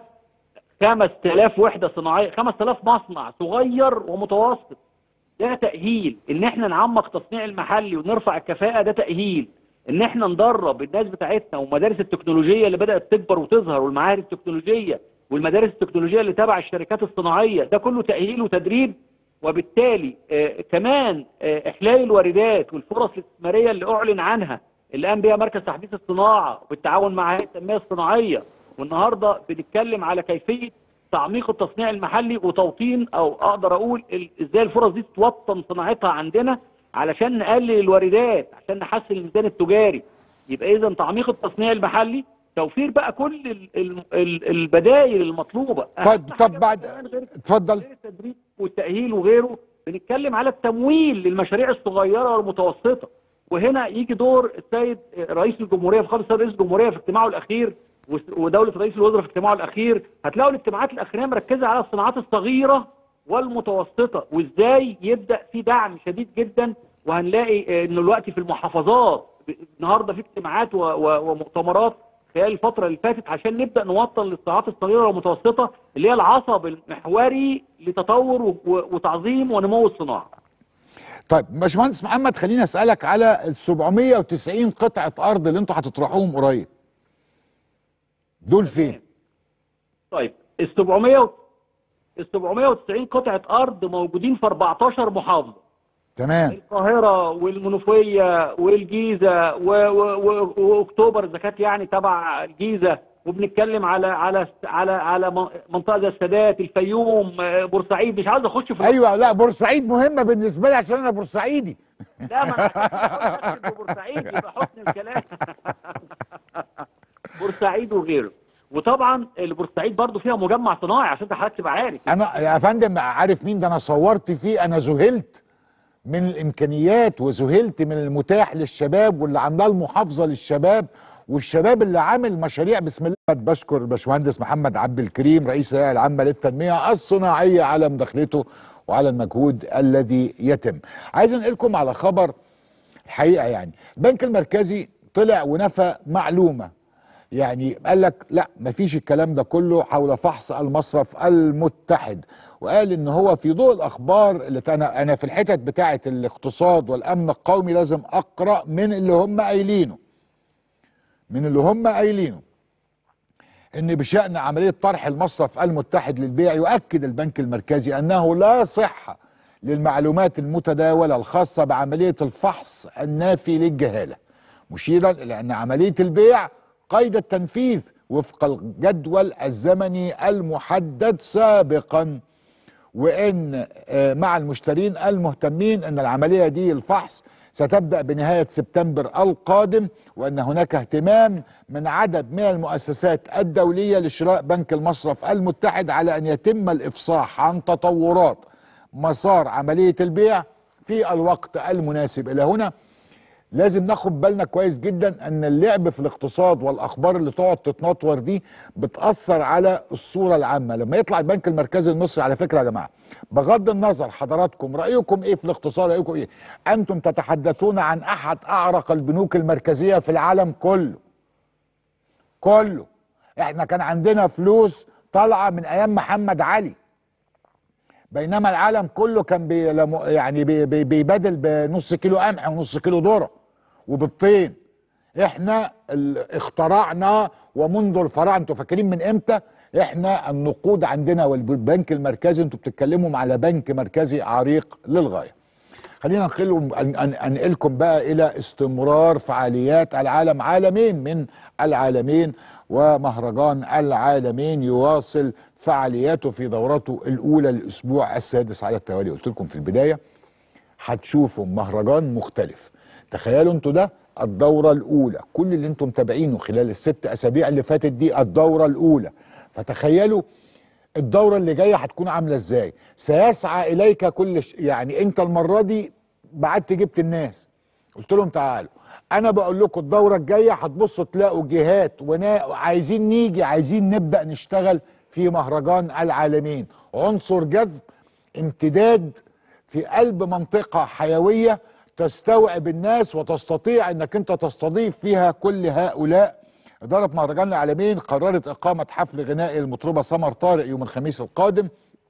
5000 وحده صناعيه 5000 مصنع صغير ومتوسط ده تاهيل ان احنا نعمق تصنيع المحلي ونرفع الكفاءه ده تاهيل ان احنا ندرب الناس بتاعتنا ومدارس التكنولوجيه اللي بدات تكبر وتظهر والمعاهد التكنولوجيه والمدارس التكنولوجيه اللي تبع الشركات الصناعيه ده كله تاهيل وتدريب وبالتالي آه كمان آه احلال الواردات والفرص الاستثماريه اللي اعلن عنها اللي قام بها مركز تحديث الصناعه بالتعاون مع هيئه التنميه الصناعيه والنهارده بنتكلم على كيفيه تعميق التصنيع المحلي وتوطين او اقدر اقول ال- ازاي الفرص دي توطن صناعتها عندنا علشان نقلل الواردات عشان نحسن الميزان التجاري يبقى اذا تعميق التصنيع المحلي توفير بقى كل ال ال ال البدائل المطلوبه طيب أهم طب حاجة بعد كمان غير اتفضل غير التدريب والتأهيل وغيره بنتكلم على التمويل للمشاريع الصغيرة والمتوسطة وهنا يجي دور السيد رئيس الجمهورية في خالص رئيس الجمهورية في اجتماعه الأخير وس- ودولة رئيس الوزراء في اجتماعه الأخير هتلاقوا الاجتماعات الأخيرة مركزة على الصناعات الصغيرة والمتوسطة وازاي يبدأ في دعم شديد جدا وهنلاقي انه الوقت في المحافظات النهارده في اجتماعات و- و- ومؤتمرات خلال الفترة اللي فاتت عشان نبدأ نوطن للصناعات الصغيرة والمتوسطة اللي هي العصب المحوري لتطور و- و- وتعظيم ونمو الصناعة. طيب باشمهندس محمد خليني اسالك على ال 790 قطعه ارض اللي انتوا هتطرحوهم قريب دول فين طيب ال 700 و- ال 790 قطعة أرض موجودين في 14 محافظة. تمام القاهرة والمنوفية والجيزة و- و- و- وأكتوبر إذا كانت يعني تبع الجيزة وبنتكلم على على على على من- منطقة زي السادات الفيوم آه، بورسعيد مش عاوز أخش في ايوه لا بورسعيد مهمه بالنسبه لي عشان انا بورسعيدي لا ما أنا عشان كده بقول بورسعيد يبقى حسن الكلام بورسعيد وغيره وطبعا البورسعيد برضو فيها مجمع صناعي عشان حضرتك تبقى عارف انا يا فندم عارف مين ده انا صورت فيه انا ذهلت من الامكانيات وذهلت من المتاح للشباب واللي عندها المحافظه للشباب والشباب اللي عامل مشاريع بسم الله بشكر الباشمهندس محمد عبد الكريم رئيس الهيئه العامه للتنميه الصناعيه على مداخلته وعلى المجهود الذي يتم عايز انقلكم على خبر الحقيقه يعني البنك المركزي طلع ونفى معلومه يعني قال لك لا مفيش الكلام ده كله حول فحص المصرف المتحد وقال ان هو في ضوء الاخبار اللي انا انا في الحتت بتاعه الاقتصاد والامن القومي لازم اقرا من اللي هم قايلينه من اللي هم قايلينه ان بشان عمليه طرح المصرف المتحد للبيع يؤكد البنك المركزي انه لا صحه للمعلومات المتداوله الخاصه بعمليه الفحص النافي للجهاله مشيرا الى ان عمليه البيع قيد التنفيذ وفق الجدول الزمني المحدد سابقا وان آه، مع المشترين المهتمين ان العمليه دي الفحص ستبدا بنهايه سبتمبر القادم وان هناك اهتمام من عدد من المؤسسات الدوليه لشراء بنك المصرف المتحد على ان يتم الافصاح عن تطورات مسار عمليه البيع في الوقت المناسب الى هنا لازم ناخد بالنا كويس جدا ان اللعب في الاقتصاد والاخبار اللي تقعد تتنطور دي بتاثر على الصوره العامه لما يطلع البنك المركزي المصري على فكره يا جماعه بغض النظر حضراتكم رايكم ايه في الاقتصاد رايكم ايه انتم تتحدثون عن احد اعرق البنوك المركزيه في العالم كله كله احنا كان عندنا فلوس طالعه من ايام محمد علي بينما العالم كله كان بي يعني بي بي بيبادل بنص كيلو قمح ونص كيلو ذره وبالطين احنا ال- اخترعنا ومنذ الفراعنه انتوا فاكرين من امتى احنا النقود عندنا والبنك المركزي انتوا بتتكلموا على بنك مركزي عريق للغايه خلينا ننقل أن- أن- انقلكم بقى الى استمرار فعاليات العالم عالمين من العالمين ومهرجان العالمين يواصل فعالياته في دورته الاولى الاسبوع السادس على التوالي قلت لكم في البدايه هتشوفوا مهرجان مختلف تخيلوا انتوا ده الدورة الأولى كل اللي انتم متابعينه خلال الست أسابيع اللي فاتت دي الدورة الأولى فتخيلوا الدورة اللي جاية هتكون عاملة ازاي سيسعى إليك كل ش... يعني انت المرة دي بعت جبت الناس قلت لهم تعالوا انا بقول لكم الدورة الجاية هتبصوا تلاقوا جهات ونا... عايزين نيجي عايزين نبدأ نشتغل في مهرجان العالمين عنصر جذب امتداد في قلب منطقة حيوية تستوعب الناس وتستطيع انك انت تستضيف فيها كل هؤلاء إدارة مهرجان العالمين قررت إقامة حفل غنائي للمطربة سمر طارق يوم الخميس القادم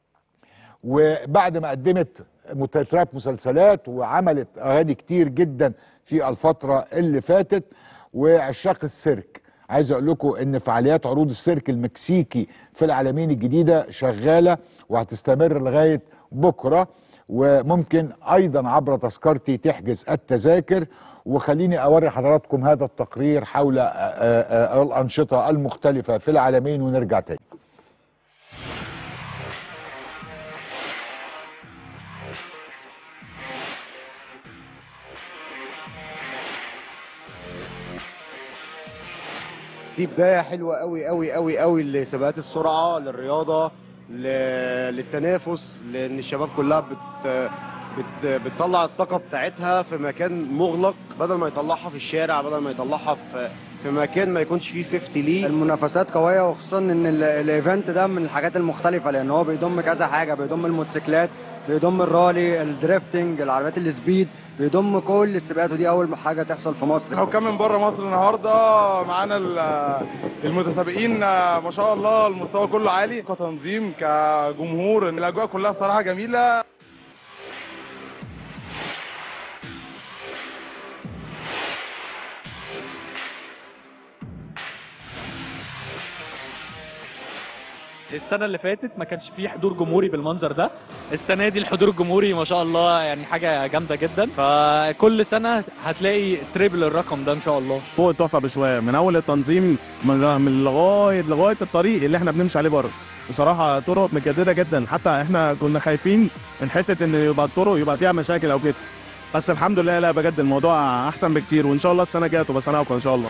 وبعد ما قدمت تترات مسلسلات وعملت أغاني كتير جدا في الفترة اللي فاتت وعشاق السيرك عايز اقول لكم ان فعاليات عروض السيرك المكسيكي في العالمين الجديده شغاله وهتستمر لغايه بكره وممكن ايضا عبر تذكرتي تحجز التذاكر وخليني اوري حضراتكم هذا التقرير حول آه، آه، الانشطه المختلفه في العالمين ونرجع تاني دي بدايه حلوه قوي قوي قوي قوي لسباقات السرعه للرياضه ل- للتنافس لان الشباب كلها بت بت بتطلع الطاقه بتاعتها في مكان مغلق بدل ما يطلعها في الشارع بدل ما يطلعها في في مكان ما يكونش فيه سيفتي ليه المنافسات قوية وخصوصا ان ال- الايفنت ده من الحاجات المختلفة لان هو بيضم كذا حاجة بيضم الموتوسيكلات بيضم الرالي الدريفتنج العربيات السبيد بيضم كل السباقات ودي اول حاجة تحصل في مصر حكام من بره مصر النهارده معانا ال- المتسابقين ما شاء الله المستوى كله عالي كتنظيم كجمهور الاجواء كلها صراحه جميله السنة اللي فاتت ما كانش فيه حضور جمهوري بالمنظر ده السنة دي الحضور الجمهوري ما شاء الله يعني حاجة جامدة جدا فكل سنة هتلاقي تريبل الرقم ده ان شاء الله فوق التحفه بشويه من اول التنظيم من من لغايه لغايه الطريق اللي احنا بنمشي عليه بره بصراحه طرق مجدده جدا حتى احنا كنا خايفين من حته ان يبقى الطرق يبقى فيها مشاكل او كده بس الحمد لله لا بجد الموضوع احسن بكتير وان شاء الله السنه الجايه تبقى سنه اقوى ان شاء الله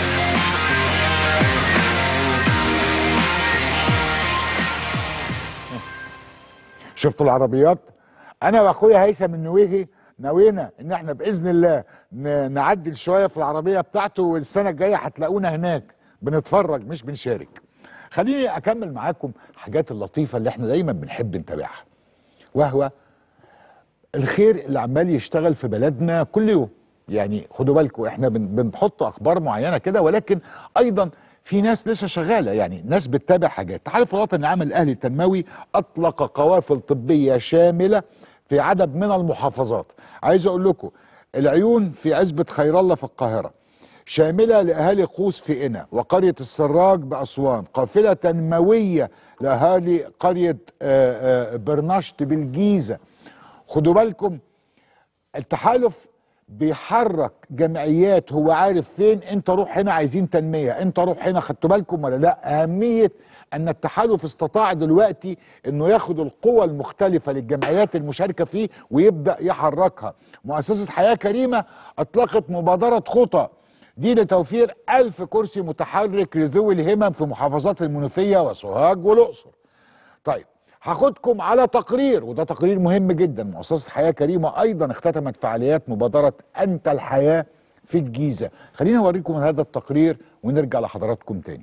شفتوا العربيات انا واخويا هيثم النويهي نوينا ان احنا باذن الله ن- نعدل شويه في العربيه بتاعته والسنه الجايه هتلاقونا هناك بنتفرج مش بنشارك خليني اكمل معاكم الحاجات اللطيفه اللي احنا دايما بنحب نتابعها وهو الخير اللي عمال يشتغل في بلدنا كل يوم يعني خدوا بالكم احنا بن- بنحط اخبار معينه كده ولكن ايضا في ناس لسه شغاله يعني ناس بتتابع حاجات تحالف الوطني العام الاهلي التنموي اطلق قوافل طبيه شامله في عدد من المحافظات عايز اقول لكم العيون في عزبه خير الله في القاهره شامله لاهالي قوس في قنا وقريه السراج باسوان قافله تنمويه لاهالي قريه آه، آه، برناشت بالجيزه خدوا بالكم التحالف بيحرك جمعيات هو عارف فين انت روح هنا عايزين تنميه انت روح هنا خدتوا بالكم ولا لا اهميه ان التحالف استطاع دلوقتي انه ياخد القوى المختلفه للجمعيات المشاركه فيه ويبدا يحركها مؤسسه حياه كريمه اطلقت مبادره خطى دي لتوفير ألف كرسي متحرك لذوي الهمم في محافظات المنوفيه وسوهاج والاقصر طيب هاخدكم على تقرير وده تقرير مهم جدا مؤسسة حياة كريمة أيضا اختتمت فعاليات مبادرة أنت الحياة في الجيزة خلينا أوريكم هذا التقرير ونرجع لحضراتكم تاني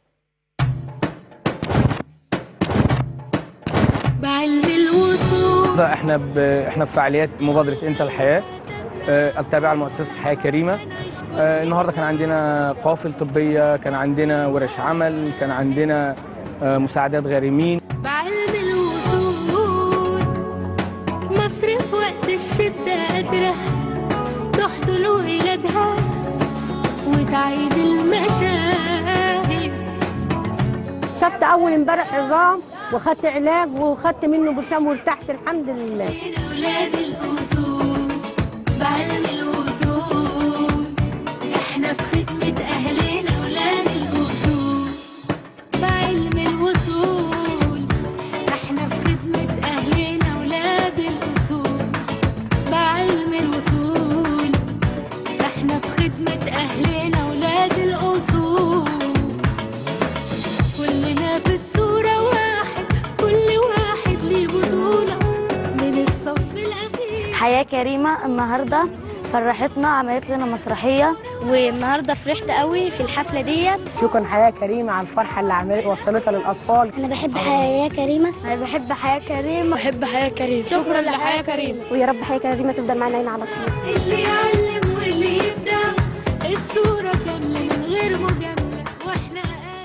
بعلم الوصول ده احنا ب... احنا في فعاليات مبادره انت الحياه آه، التابعه لمؤسسه حياه كريمه آه، النهارده كان عندنا قوافل طبيه كان عندنا ورش عمل كان عندنا آه، مساعدات غارمين بعلم الوصول مصر في وقت الشدة قادرة تحضن ولادها وتعيد المشاهد شفت اول امبارح عظام وخدت علاج وخدت منه برشام وارتحت الحمد لله أولاد الأصول بعلم الوصول احنا في خدمة أهلنا أولاد الأصول بعلم الوصول احنا في خدمة أهلنا أولاد الأصول بعلم الوصول احنا في خدمة أهلنا أولاد الأصول كلنا في الصورة واحد كل واحد ليه بطولة من الصف الأخير حياة كريمة النهاردة فرحتنا عملت لنا مسرحية والنهارده فرحت قوي في الحفله ديت شكرا حياه كريمه على الفرحه اللي عملت وصلتها للاطفال انا بحب حياه كريمه انا بحب حياه كريمه بحب حياه كريمه شكرا لحياه كريمه ويا رب حياة كريمة تفضل معنا هنا على طول اللي يعلم واللي يبدع الصورة كاملة من غير مجاملة واحنا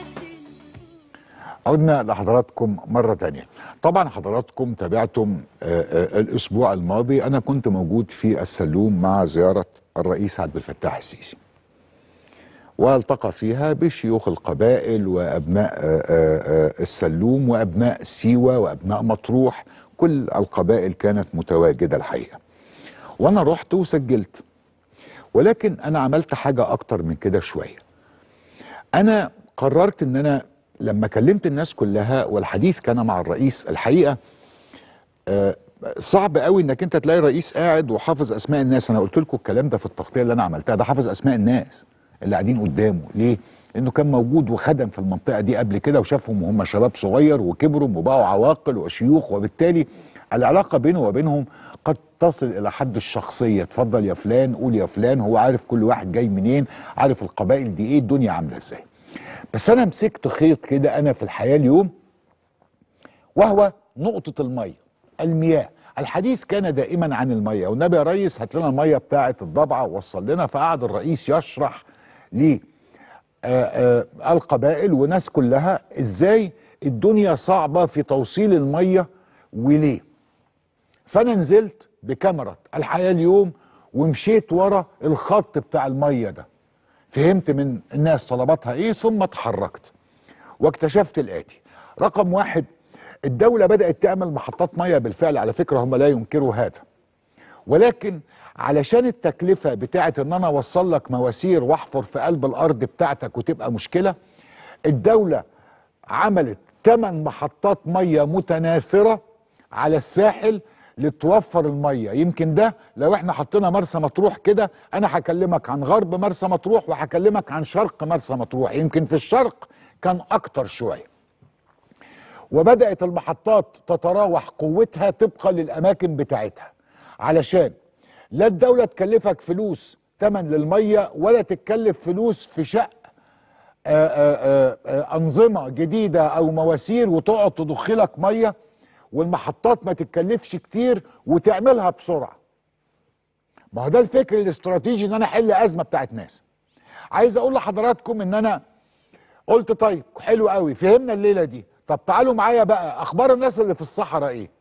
عدنا لحضراتكم مرة تانية طبعا حضراتكم تابعتم آه، آه، الأسبوع الماضي أنا كنت موجود في السلوم مع زيارة الرئيس عبد الفتاح السيسي والتقى فيها بشيوخ القبائل وأبناء آه، آه، آه، السلوم وأبناء سيوة وأبناء مطروح كل القبائل كانت متواجدة الحقيقة وأنا رحت وسجلت ولكن أنا عملت حاجة أكتر من كده شوية انا قررت ان انا لما كلمت الناس كلها والحديث كان مع الرئيس الحقيقه آه، صعب قوي انك انت تلاقي رئيس قاعد وحافظ اسماء الناس انا قلت لكم الكلام ده في التغطيه اللي انا عملتها ده حافظ اسماء الناس اللي قاعدين قدامه ليه لانه كان موجود وخدم في المنطقه دي قبل كده وشافهم وهم شباب صغير وكبروا وبقوا عواقل وشيوخ وبالتالي العلاقه بينه وبينهم قد تصل الى حد الشخصيه اتفضل يا فلان قول يا فلان هو عارف كل واحد جاي منين عارف القبائل دي ايه الدنيا عامله ازاي بس انا مسكت خيط كده انا في الحياه اليوم وهو نقطه الميه المياه الحديث كان دائما عن الميه والنبي يا ريس هات لنا الميه بتاعه الضبعه ووصل لنا فقعد الرئيس يشرح ليه آه، آه، القبائل وناس كلها ازاي الدنيا صعبه في توصيل الميه وليه فانا نزلت بكاميرا الحياه اليوم ومشيت ورا الخط بتاع الميه ده فهمت من الناس طلباتها ايه ثم اتحركت واكتشفت الاتي رقم واحد الدوله بدات تعمل محطات ميه بالفعل على فكره هم لا ينكروا هذا ولكن علشان التكلفه بتاعه ان انا اوصل لك مواسير واحفر في قلب الارض بتاعتك وتبقى مشكله الدوله عملت 8 محطات ميه متناثره على الساحل لتوفر الميه يمكن ده لو احنا حطينا مرسى مطروح كده انا هكلمك عن غرب مرسى مطروح وهكلمك عن شرق مرسى مطروح يمكن في الشرق كان اكتر شويه وبدات المحطات تتراوح قوتها طبقا للاماكن بتاعتها علشان لا الدوله تكلفك فلوس تمن للميه ولا تتكلف فلوس في شق آآ آآ آآ انظمه جديده او مواسير وتقعد تضخ لك ميه والمحطات ما تتكلفش كتير وتعملها بسرعه ما هو ده الفكر الاستراتيجي ان انا احل ازمه بتاعت ناس عايز اقول لحضراتكم ان انا قلت طيب حلو قوي فهمنا الليله دي طب تعالوا معايا بقى اخبار الناس اللي في الصحراء ايه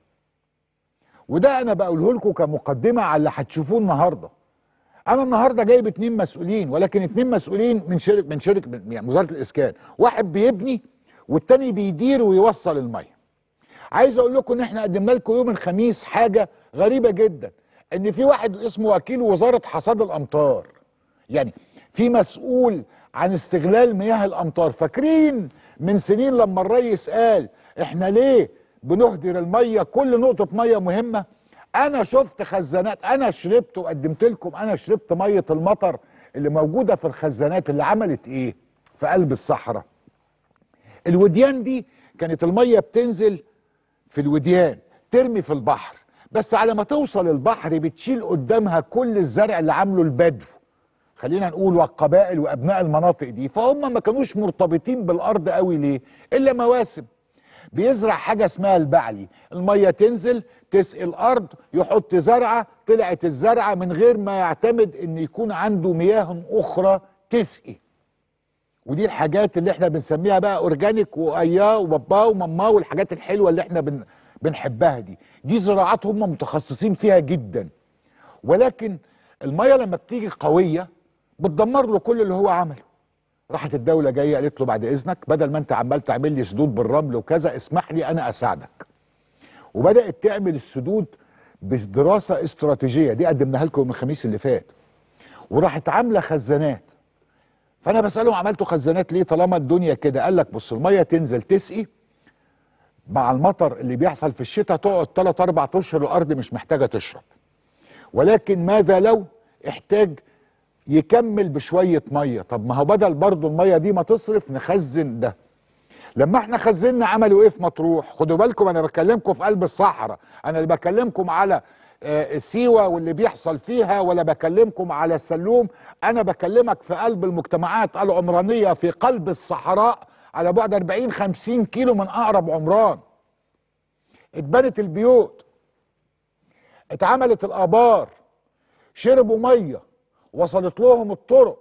وده انا بقوله لكم كمقدمه على اللي هتشوفوه النهارده انا النهارده جايب اتنين مسؤولين ولكن اتنين مسؤولين من شركه من شركه يعني وزاره الاسكان واحد بيبني والتاني بيدير ويوصل الميه عايز اقول لكم ان احنا قدمنا لكم يوم الخميس حاجه غريبه جدا ان في واحد اسمه وكيل وزاره حصاد الامطار يعني في مسؤول عن استغلال مياه الامطار فاكرين من سنين لما الريس قال احنا ليه بنهدر الميه كل نقطه ميه مهمه انا شفت خزانات انا شربت وقدمت لكم انا شربت ميه المطر اللي موجوده في الخزانات اللي عملت ايه في قلب الصحراء الوديان دي كانت الميه بتنزل في الوديان ترمي في البحر بس على ما توصل البحر بتشيل قدامها كل الزرع اللي عامله البدو خلينا نقول والقبائل وابناء المناطق دي فهم ما كانوش مرتبطين بالارض قوي ليه الا مواسم بيزرع حاجه اسمها البعلي الميه تنزل تسقي الارض يحط زرعه طلعت الزرعه من غير ما يعتمد ان يكون عنده مياه اخرى تسقي ودي الحاجات اللي احنا بنسميها بقى اورجانيك واياه وباباه وماماه والحاجات الحلوه اللي احنا بن بنحبها دي دي زراعات هم متخصصين فيها جدا ولكن الميه لما بتيجي قويه بتدمر له كل اللي هو عمله راحت الدوله جايه قالت له بعد اذنك بدل ما انت عمال تعمل لي سدود بالرمل وكذا اسمح لي انا اساعدك وبدات تعمل السدود بدراسه استراتيجيه دي قدمناها لكم يوم الخميس اللي فات وراحت عامله خزانات فانا بسالهم عملتوا خزانات ليه طالما الدنيا كده قال لك بص الميه تنزل تسقي مع المطر اللي بيحصل في الشتاء تقعد 3 4 اشهر الارض مش محتاجه تشرب ولكن ماذا لو احتاج يكمل بشويه ميه طب ما هو بدل برضه الميه دي ما تصرف نخزن ده لما احنا خزنا عملوا ايه في مطروح خدوا بالكم انا بكلمكم في قلب الصحراء انا اللي بكلمكم على آه، سيوه واللي بيحصل فيها ولا بكلمكم على السلوم انا بكلمك في قلب المجتمعات العمرانيه في قلب الصحراء على بعد 40 50 كيلو من اقرب عمران اتبنت البيوت اتعملت الابار شربوا ميه وصلت لهم الطرق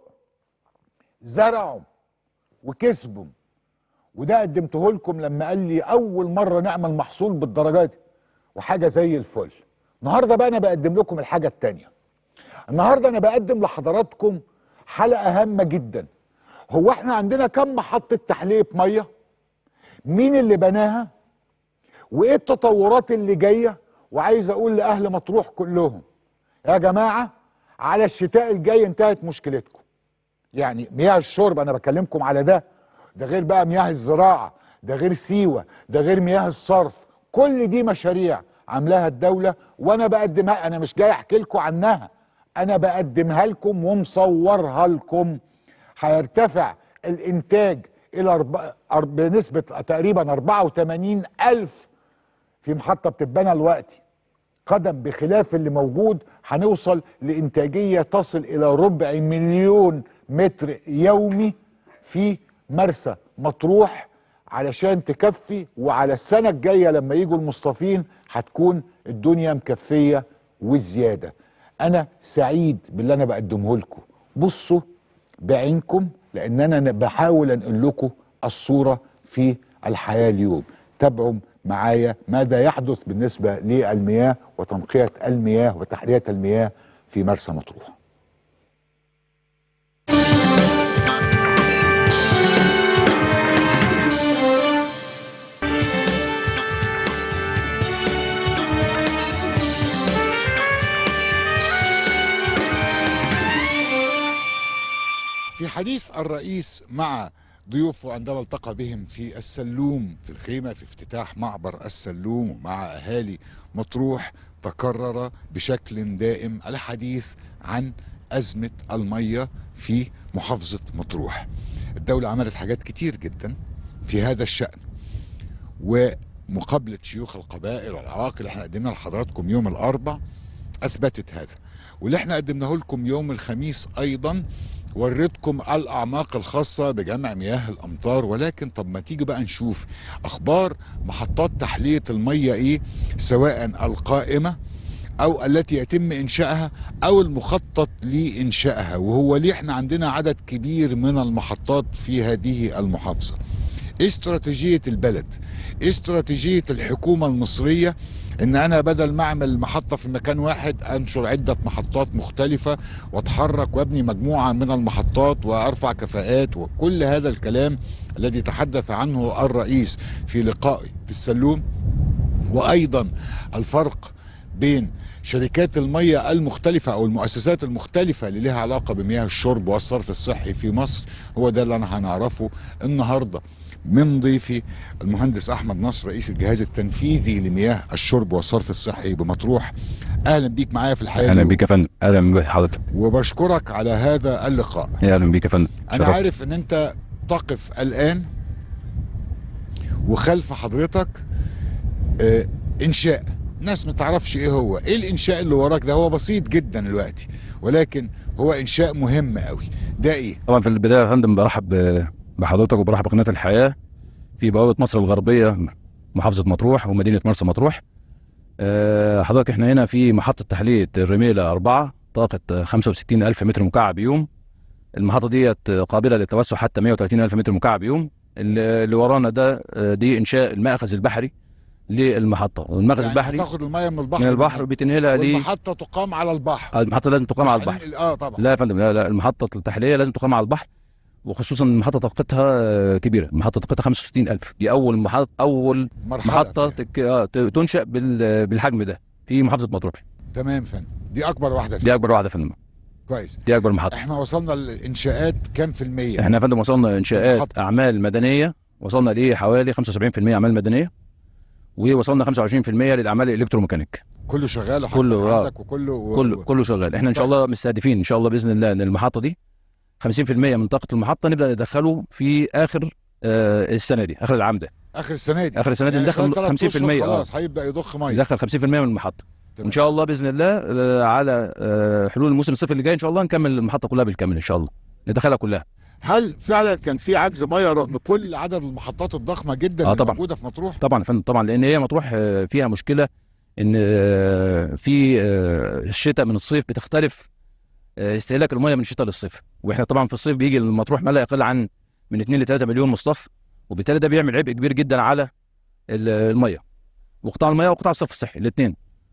زرعوا وكسبوا وده قدمته لكم لما قال لي اول مره نعمل محصول بالدرجه دي وحاجه زي الفل النهارده بقى انا بقدم لكم الحاجه التانيه النهارده انا بقدم لحضراتكم حلقه هامه جدا هو احنا عندنا كم محطه تحليه ميه مين اللي بناها وايه التطورات اللي جايه وعايز اقول لاهل مطروح كلهم يا جماعه على الشتاء الجاي انتهت مشكلتكم يعني مياه الشرب انا بكلمكم على ده ده غير بقى مياه الزراعه ده غير سيوه ده غير مياه الصرف كل دي مشاريع عاملاها الدوله وانا بقدمها انا مش جاي احكي لكم عنها انا بقدمها لكم ومصورها لكم هيرتفع الانتاج الى أرب... أر- بنسبه تقريبا 84 الف في محطه بتتبنى دلوقتي قدم بخلاف اللي موجود هنوصل لانتاجيه تصل الى ربع مليون متر يومي في مرسى مطروح علشان تكفي وعلى السنه الجايه لما يجوا المصطفين هتكون الدنيا مكفيه وزياده انا سعيد باللي انا بقدمه لكم بصوا بعينكم لان انا بحاول انقل لكم الصوره في الحياه اليوم تابعوا معايا ماذا يحدث بالنسبه للمياه وتنقيه المياه وتحليه المياه في مرسى مطروح في حديث الرئيس مع ضيوفه عندما التقى بهم في السلوم في الخيمة في افتتاح معبر السلوم ومع أهالي مطروح تكرر بشكل دائم الحديث عن أزمة المية في محافظة مطروح الدولة عملت حاجات كتير جدا في هذا الشأن ومقابلة شيوخ القبائل والعواقل اللي احنا قدمنا لحضراتكم يوم الأربع أثبتت هذا واللي احنا قدمناه لكم يوم الخميس أيضا وريتكم الأعماق الخاصة بجمع مياه الأمطار ولكن طب ما تيجي بقى نشوف أخبار محطات تحلية المية إيه سواء القائمة أو التي يتم إنشائها أو المخطط لإنشائها وهو ليه احنا عندنا عدد كبير من المحطات في هذه المحافظة ايه استراتيجية البلد ايه استراتيجية الحكومة المصرية ان انا بدل ما اعمل محطة في مكان واحد انشر عدة محطات مختلفة واتحرك وابني مجموعة من المحطات وارفع كفاءات وكل هذا الكلام الذي تحدث عنه الرئيس في لقائه في السلوم وايضا الفرق بين شركات المية المختلفة أو المؤسسات المختلفة اللي لها علاقة بمياه الشرب والصرف الصحي في مصر هو ده اللي أنا هنعرفه النهاردة من ضيفي المهندس أحمد نصر رئيس الجهاز التنفيذي لمياه الشرب والصرف الصحي بمطروح أهلا بيك معايا في الحياة اهلا اليوم. بيك يا فندم اهلا بحضرتك وبشكرك على هذا اللقاء يا اهلا بيك يا فندم أنا شرفت. عارف إن أنت تقف الآن وخلف حضرتك آه، إنشاء ناس ما تعرفش إيه هو إيه الإنشاء اللي وراك ده هو بسيط جدا دلوقتي ولكن هو إنشاء مهم قوي ده إيه طبعا في البدايه يا فندم برحب ب- بحضرتك وبرحب بقناه الحياه في بوابه مصر الغربيه محافظه مطروح ومدينه مرسى مطروح آه، حضرتك احنا هنا في محطه تحليه الرميله أربعة طاقه 65 ألف متر مكعب يوم المحطه ديت قابله للتوسع حتى 130 ألف متر مكعب يوم اللي اللي ورانا ده آه، دي انشاء المأخذ البحري للمحطه والمأخذ يعني البحري تاخد المية من البحر من البحر بتنقلها ل والمحطة تقام على البحر المحطه لازم تقام مش على البحر هننقل- اه طبعا لا يا فندم لا لا المحطة التحلية لازم تقام على البحر وخصوصا المحطة طاقتها آه، كبيرة المحطة طاقتها 65000 دي أول محطة أول مرحلة محطة تك... آه، ت- تنشأ بال... بالحجم ده في محافظة مطروح تمام فندم دي أكبر واحدة دي أكبر واحدة يا فندم كويس دي أكبر محطة احنا وصلنا للإنشاءات كام في المية احنا يا فندم وصلنا إنشاءات المحطة. أعمال مدنية وصلنا ليه حوالي 75% أعمال مدنية ووصلنا 25% للأعمال الإلكتروميكانيك كله شغال كله كله آه. عندك وكله و... كله كله شغال احنا ان شاء الله مستهدفين ان شاء الله باذن الله ان المحطه دي 50% من طاقه المحطه نبدا ندخله في اخر آه السنه دي اخر العام ده اخر السنه دي اخر السنه دي يعني ندخل خلال تلات 50% أشهر اه خلاص هيبدا يضخ ميه ندخل 50% من المحطه وان شاء الله باذن الله آه، على آه، حلول الموسم الصيفي اللي جاي ان شاء الله نكمل المحطه كلها بالكامل ان شاء الله ندخلها كلها هل فعلا كان في عجز ميه رغم كل عدد المحطات الضخمه جدا اه اللي طبعا موجوده في مطروح طبعا يا فندم طبعا لان هي مطروح آه، فيها مشكله ان آه، في آه، الشتاء من الصيف بتختلف آه، استهلاك الميه من الشتاء للصيف واحنا طبعا في الصيف بيجي المطروح ما لا يقل عن من 2 ل 3 مليون مصطف وبالتالي ده بيعمل عبء كبير جدا على ال- الميه وقطاع الميه وقطاع الصرف الصحي الاثنين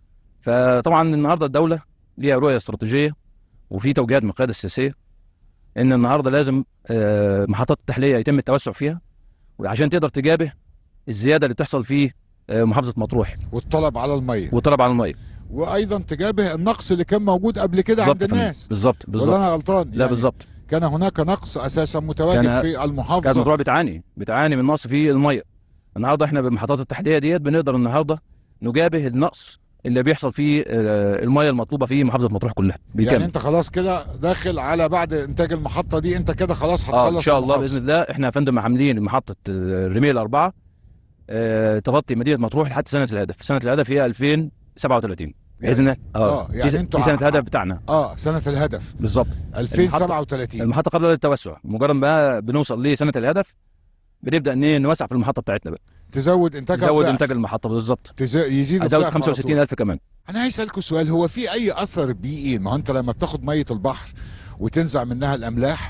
فطبعا النهارده الدوله ليها رؤيه استراتيجيه وفي توجيهات من القياده السياسيه ان النهارده لازم آه، محطات التحليه يتم التوسع فيها وعشان تقدر تجابه الزياده اللي بتحصل في آه، محافظه مطروح والطلب على الميه والطلب على الميه وايضا تجابه النقص اللي كان موجود قبل كده عند بالظبط يا فندم. الناس بالظبط ولا بالظبط انا غلطان لا بالظبط كان هناك نقص اساسا متواجد كان- في كانت المحافظه مطروح بتعاني بتعاني من نقص في الميه النهارده احنا بمحطات التحليه ديت بنقدر النهارده نجابه النقص اللي بيحصل فيه آه، الميه المطلوبه في محافظه مطروح كلها بالكامل يعني انت خلاص كده داخل على بعد انتاج المحطه دي انت كده خلاص اه هتخلص ان شاء الله المحافظة. باذن الله احنا يا فندم عاملين محطه آه، الرميه الاربعه آه، تغطي مدينه مطروح لحد سنه الهدف سنه الهدف هي 2037 باذن الله اه دي, يعني دي انتوا سنه ع- الهدف بتاعنا اه سنه الهدف بالظبط 2037 المحطه قبل التوسع مجرد ما بنوصل لسنه الهدف بنبدا ن- نوسع في المحطه بتاعتنا بقى تزود انتاجها نزود بضعف. انتاج المحطه بالظبط تز... يزيد ازود الضعف على طول. 65000 كمان انا عايز اسالكم سؤال هو في اي اثر بيئي ما هو انت لما بتاخد ميه البحر وتنزع منها الاملاح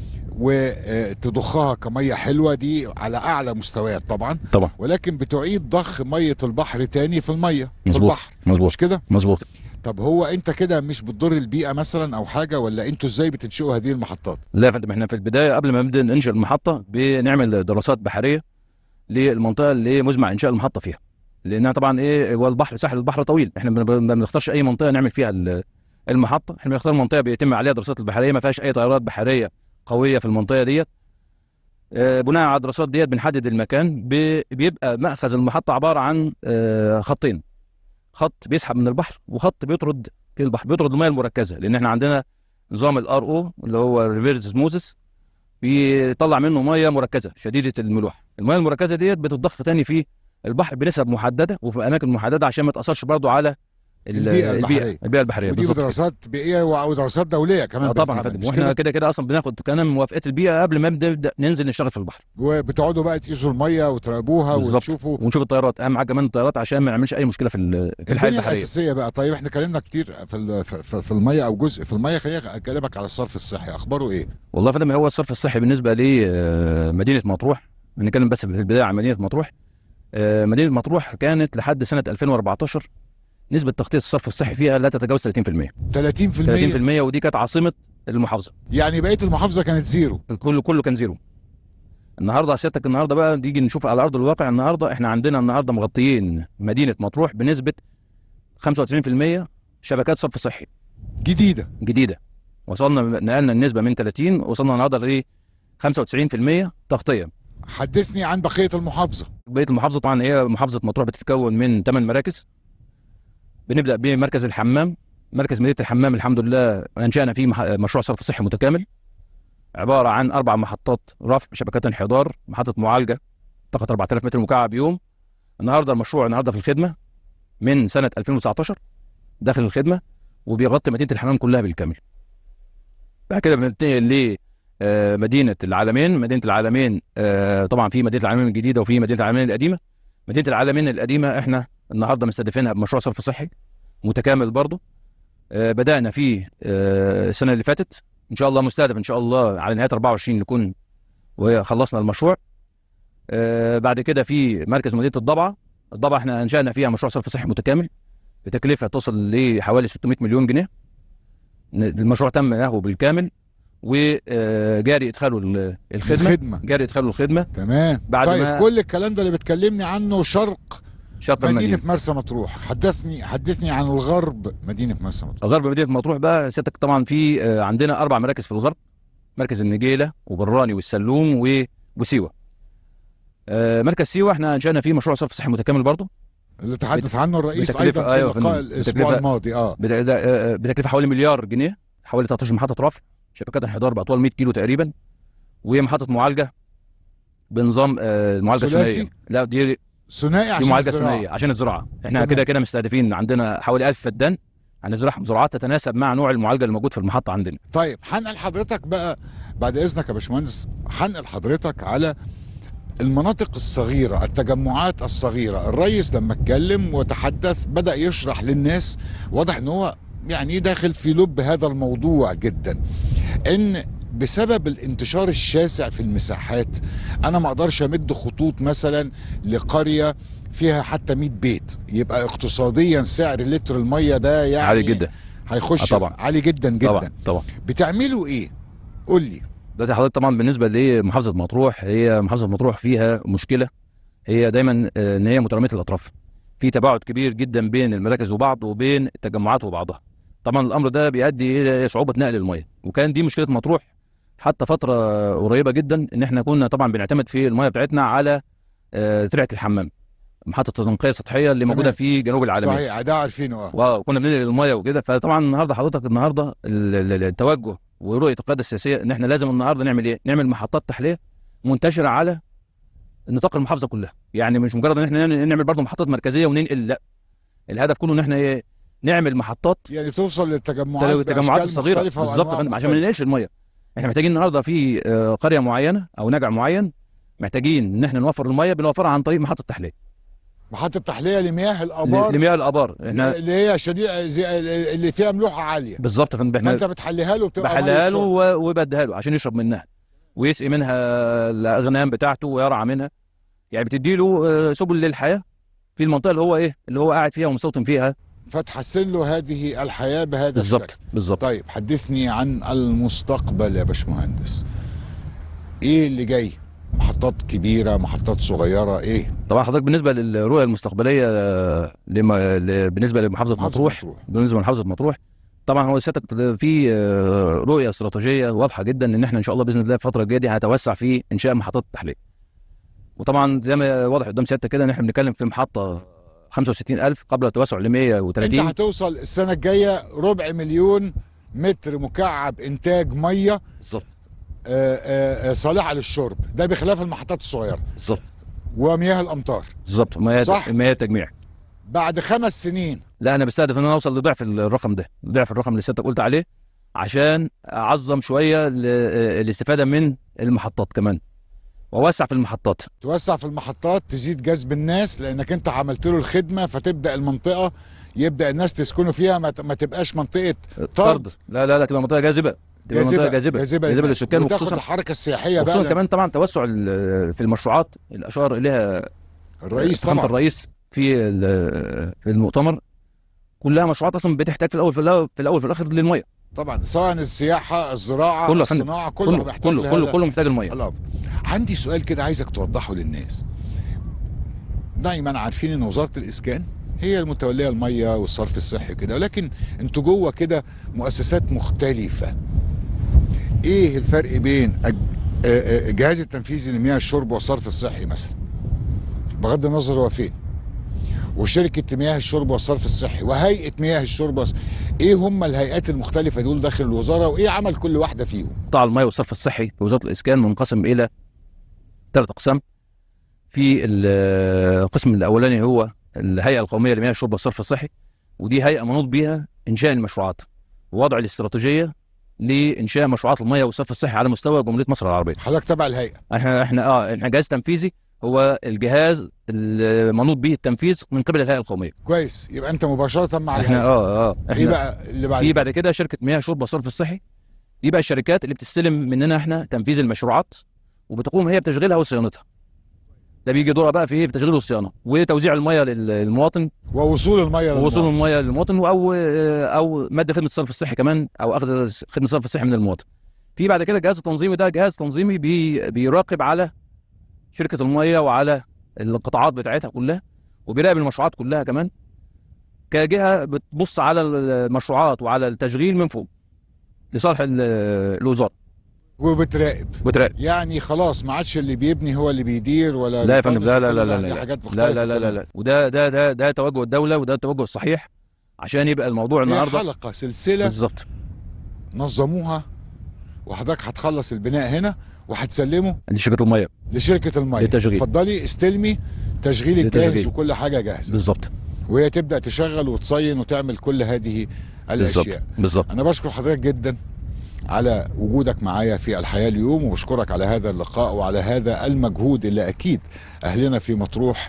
وتضخها كميه حلوه دي على اعلى مستويات طبعا طبعا ولكن بتعيد ضخ ميه البحر تاني في الميه في مظبوط البحر مظبوط مش كده مظبوط طب هو انت كده مش بتضر البيئه مثلا او حاجه ولا انتوا ازاي بتنشئوا هذه المحطات لا يا فندم احنا في البدايه قبل ما نبدا ننشئ المحطه بنعمل دراسات بحريه للمنطقه اللي مزمع انشاء المحطه فيها لانها طبعا ايه هو البحر ساحل البحر طويل احنا ما ما بنختارش اي منطقه نعمل فيها ال- المحطه احنا بنختار منطقه بيتم عليها دراسات البحريه ما فيهاش اي تيارات بحريه قويه في المنطقه ديت آه، بناء على الدراسات ديت بنحدد المكان ب- بيبقى مأخذ المحطه عباره عن آه، خطين خط بيسحب من البحر وخط بيطرد في البحر بيطرد المياه المركزه لان احنا عندنا نظام الار او اللي هو ريفيرس اسموزس بيطلع منه ميه مركزه شديده الملوحه الميه المركزه ديت بتتضخ تاني في البحر بنسب محدده وفي اماكن محدده عشان ما تاثرش برضو على ال- البيئة البحرية. البيئه البحريه ودي بالظبط كده. بدراسات بيئيه ودراسات دوليه كمان آه طبعا يا بالفعل، فندم مش واحنا كده؟ كده كده اصلا بناخد كمان موافقه البيئه قبل ما نبدا ننزل نشتغل في البحر وبتقعدوا بقى تقيسوا الميه وتراقبوها بالظبط وتشوفوا ونشوف الطيارات اهم حاجه كمان الطيارات عشان ما نعملش اي مشكله في ال- في الحياه البنيه البحريه الاساسيه بقى طيب احنا اتكلمنا كتير في ال- في- في في الميه او جزء في الميه خليني اكلمك على الصرف الصحي اخباره ايه والله يا فندم هو الصرف الصحي بالنسبه لمدينه مطروح بنتكلم بس في البدايه عن مدينه مطروح آه، مدينه مطروح كانت لحد سنه 2014 نسبه تغطيه الصرف الصحي فيها لا تتجاوز 30% 30% 30% ودي كانت عاصمه المحافظه يعني بقيه المحافظه كانت زيرو كله كله كان زيرو النهارده سيادتك النهارده بقى نيجي نشوف على ارض الواقع النهارده احنا عندنا النهارده مغطيين مدينه مطروح بنسبه 95% شبكات صرف صحي جديده جديده وصلنا نقلنا النسبه من 30 وصلنا النهارده ل 95% تغطيه حدثني عن بقيه المحافظه بقيه المحافظه طبعا هي محافظه مطروح بتتكون من 8 مراكز بنبدا بمركز الحمام مركز مدينه الحمام الحمد لله انشانا فيه مح- مشروع صرف صحي متكامل عباره عن اربع محطات رفع شبكات انحدار محطه معالجه طاقه 4000 متر مكعب يوم النهارده المشروع النهارده في الخدمه من سنه 2019 داخل الخدمه وبيغطي مدينه الحمام كلها بالكامل بعد كده بننتقل لمدينه العالمين مدينه العالمين آه، طبعا في مدينه العالمين الجديده وفي مدينه العالمين القديمه مدينه العالمين القديمه احنا النهارده مستهدفينها بمشروع صرف صحي متكامل برضه آه، بدانا فيه آه، السنه اللي فاتت ان شاء الله مستهدف ان شاء الله على نهايه 24 نكون وخلصنا المشروع آه، بعد كده في مركز مدينه الضبعه الضبعه احنا انشانا فيها مشروع صرف صحي متكامل بتكلفه تصل لحوالي 600 مليون جنيه المشروع تم نهوه بالكامل وجاري ادخاله ال- الخدمه الخدمة. جاري ادخاله الخدمه تمام بعد طيب ما كل الكلام ده اللي بتكلمني عنه شرق شرق مدينه المدينه مرسى مطروح حدثني حدثني عن الغرب مدينه مرسى مطروح غرب مدينه مطروح بقى سيادتك طبعا في آه، عندنا اربع مراكز في الغرب مركز النجيله وبراني والسلوم و- وسيوه آه، مركز سيوه احنا انشانا فيه مشروع صرف صحي متكامل برضه اللي تحدث عنه الرئيس بتكلفة- ايضا في أيوة يا اللقاء فندم. الاسبوع بتكلفة- الماضي اه بت- ده- آه، بتكلفه حوالي مليار جنيه حوالي 13 محطه رفع شبكات انحدار باطوال 100 كيلو تقريبا ومحطه معالجه بنظام آه، المعالجه ثلاثي؟ الثنائيه لا دي ثنائي دي عشان معالجه الزراعة. ثنائيه عشان الزراعه احنا تمام. كده كده مستهدفين عندنا حوالي 1000 فدان هنزرعهم زراعات تتناسب مع نوع المعالجه اللي موجود في المحطه عندنا طيب هنقل حضرتك بقى بعد اذنك يا باشمهندس هنقل حضرتك على المناطق الصغيرة التجمعات الصغيرة الرئيس لما اتكلم وتحدث بدأ يشرح للناس واضح ان هو يعني داخل في لب هذا الموضوع جدا ان بسبب الانتشار الشاسع في المساحات انا ما اقدرش امد خطوط مثلا لقرية فيها حتى 100 بيت يبقى اقتصاديا سعر لتر المية ده يعني عالي جدا هيخش آه طبعا. عالي جدا جدا طبعا طبعا بتعملوا ايه قول لي دلوقتي حضرتك طبعا بالنسبه لمحافظه مطروح هي محافظه مطروح فيها مشكله هي دايما آه، ان هي متراميه الاطراف في تباعد كبير جدا بين المراكز وبعض وبين التجمعات وبعضها طبعا الامر ده بيؤدي الى صعوبه نقل الميه وكان دي مشكله مطروح حتى فتره قريبه جدا ان احنا كنا طبعا بنعتمد في الميه بتاعتنا على آه، ترعه الحمام محطه التنقيه السطحيه اللي موجوده تمام. في جنوب العالمين صحيح ده عارفينه اه وكنا بننقل الميه وكده فطبعا النهارده حضرتك النهارده ال- ال- التوجه ورؤيه القياده السياسيه ان احنا لازم النهارده نعمل ايه؟ نعمل محطات تحليه منتشره على نطاق المحافظه كلها يعني مش مجرد ان احنا نعمل- نعمل برضه محطات مركزيه وننقل لا الهدف كله ان احنا ايه نعمل محطات يعني توصل للتجمعات التجمعات بأشكال الصغيره مختلفة بالظبط يا وأنواع فندم عشان ما مختلفة. ننقلش الميه احنا محتاجين النهارده في آه، قريه معينه او نجع معين محتاجين ان احنا نوفر الميه بنوفرها عن طريق محطه تحليه محطة تحلية لمياه الآبار لمياه الابار احنا اللي هي شديد زي اللي فيها ملوحة عالية بالظبط يا فندم احنا فأنت بتحليها له وبتبقى بحلها مية له شرب. و- وبديها له عشان يشرب منها ويسقي منها الاغنام بتاعته ويرعى منها يعني بتدي له آه، سبل للحياه في المنطقه اللي هو ايه اللي هو قاعد فيها ومستوطن فيها فتحسن له هذه الحياة بهذا بالظبط الشكل بالظبط طيب حدثني عن المستقبل يا باشمهندس ايه اللي جاي محطات كبيرة محطات صغيرة ايه طبعا حضرتك بالنسبه للرؤيه المستقبليه آه، لما ل- بالنسبه لمحافظه محافظة مطروح مطروح. بالنسبه لمحافظه مطروح طبعا هو سيادتك في آه، رؤيه استراتيجيه واضحه جدا ان احنا ان شاء الله باذن الله الفتره الجايه دي هنتوسع في انشاء محطات التحليه وطبعا زي ما واضح قدام سيادتك كده ان احنا بنتكلم في محطه 65000 قبل التوسع ل انت 130 هتوصل السنة الجاية ربع مليون متر مكعب انتاج مية بالظبط آه، آه، آه، صالحة للشرب ده بخلاف المحطات الصغيرة بالظبط ومياه الامطار بالظبط مياه صح. مياه تجميع بعد خمس سنين لا انا بستهدف ان انا اوصل لضعف الرقم ده ضعف الرقم اللي سيادتك قلت عليه عشان اعظم شويه ال- الاستفاده من المحطات كمان واوسع في المحطات توسع في المحطات تزيد جذب الناس لانك انت عملت له الخدمه فتبدا المنطقه يبدا الناس تسكنوا فيها ما ت- ما تبقاش منطقه طرد لا لا لا تبقى منطقه جاذبه تبقى منطقه جاذبه جاذبه جاذبه للناس. للسكان وتاخد وخصوصا الحركه السياحيه وخصوصا بقى كمان طبعا توسع ال- في المشروعات اللي اشار اليها الرئيس فخامة طبعا الرئيس في ال- في المؤتمر كلها مشروعات اصلا بتحتاج في الاول في الاول في الاول في الاخر للميه طبعا سواء السياحه الزراعه كله يا فندم. الصناعه كله, كله محتاج كله لهذا كله كله محتاج الميه الامر عندي سؤال كده عايزك توضحه للناس دايما عارفين ان وزاره الاسكان هي المتوليه الميه والصرف الصحي كده ولكن انتوا جوه كده مؤسسات مختلفه ايه الفرق بين الج- آه، آه، الجهاز التنفيذي لمياه الشرب والصرف الصحي مثلا بغض النظر هو فين وشركه مياه الشرب والصرف الصحي وهيئه مياه الشرب والص- ايه هم الهيئات المختلفه دول داخل الوزاره وايه عمل كل واحده فيهم قطاع الميه والصرف الصحي في وزاره الاسكان منقسم الى ثلاث اقسام في ال- القسم الاولاني هو الهيئه القوميه لمياه الشرب والصرف الصحي ودي هيئه منوط بها انشاء المشروعات ووضع الاستراتيجيه لانشاء مشروعات الميه والصرف الصحي على مستوى جمهوريه مصر العربيه حضرتك تبع الهيئه احنا احنا اه احنا جهاز تنفيذي هو الجهاز المنوط به التنفيذ من قبل الهيئه القوميه كويس يبقى انت مباشره مع احنا الهيئه اه اه ايه بقى اللي بعد في كده؟ بعد كده شركه مياه شرب والصرف الصحي دي بقى الشركات اللي بتستلم مننا احنا تنفيذ المشروعات وبتقوم هي بتشغيلها وصيانتها ده بيجي دورها بقى في ايه في تشغيل والصيانه وتوزيع الميه لل- للمواطن ووصول الميه ووصول الميه للمواطن او او مد خدمه الصرف الصحي كمان او اخذ خدمه الصرف الصحي من المواطن في بعد كده الجهاز التنظيمي ده جهاز تنظيمي بي بيراقب على شركه الميه وعلى القطاعات بتاعتها كلها وبيراقب المشروعات كلها كمان كجهه بتبص على المشروعات وعلى التشغيل من فوق لصالح ال- الوزاره وبتراقب بتراقب يعني خلاص ما عادش اللي بيبني هو اللي بيدير ولا لا يا فندم لا لا لا بيطنش، لا دي لا حاجات لا مختلفه لا لا لا, تمام. لا. وده ده ده ده توجه الدوله وده التوجه الصحيح عشان يبقى الموضوع هي النهارده حلقه سلسله بالظبط نظموها وحضرتك هتخلص البناء هنا وهتسلمه لشركه الميه لشركه الميه للتشغيل. اتفضلي استلمي تشغيل الجاهز للتشغيل. وكل حاجه جاهزه بالظبط وهي تبدا تشغل وتصين وتعمل كل هذه بالظبط الاشياء بالظبط انا بشكر حضرتك جدا على وجودك معايا في الحياه اليوم وبشكرك على هذا اللقاء وعلى هذا المجهود اللي اكيد اهلنا في مطروح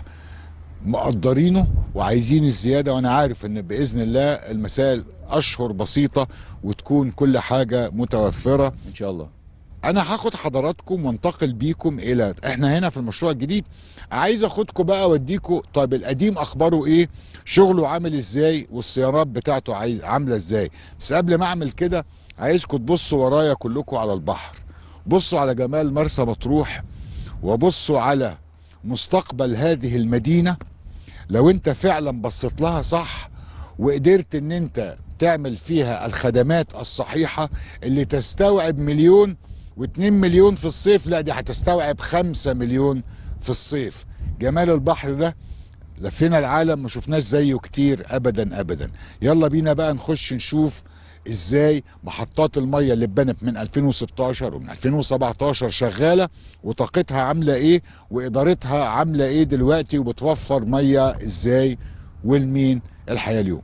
مقدرينه وعايزين الزياده وانا عارف ان باذن الله المسائل اشهر بسيطه وتكون كل حاجه متوفره ان شاء الله انا هاخد حضراتكم وانتقل بيكم الى احنا هنا في المشروع الجديد عايز اخدكم بقى اوديكم طيب القديم اخباره ايه شغله عامل ازاي والصيانات بتاعته عايز عامله ازاي بس قبل ما اعمل كده عايزكم تبصوا ورايا كلكم على البحر بصوا على جمال مرسى مطروح وبصوا على مستقبل هذه المدينه لو انت فعلا بصيت لها صح وقدرت ان انت تعمل فيها الخدمات الصحيحه اللي تستوعب مليون واتنين مليون في الصيف لا دي هتستوعب خمسة مليون في الصيف جمال البحر ده لفينا العالم ما شفناش زيه كتير ابدا ابدا يلا بينا بقى نخش نشوف ازاي محطات الميه اللي اتبنت من 2016 ومن 2017 شغاله وطاقتها عامله ايه وادارتها عامله ايه دلوقتي وبتوفر ميه ازاي والمين الحياه اليوم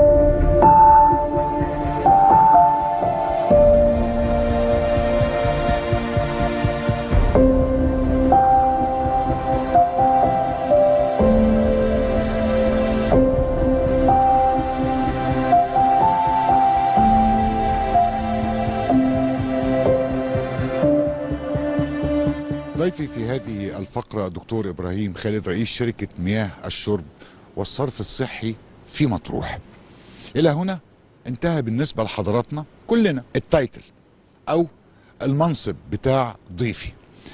ضيفي في هذه الفقرة دكتور إبراهيم خالد رئيس شركة مياه الشرب والصرف الصحي في مطروح إلى هنا انتهى بالنسبة لحضراتنا كلنا التايتل أو المنصب بتاع ضيفي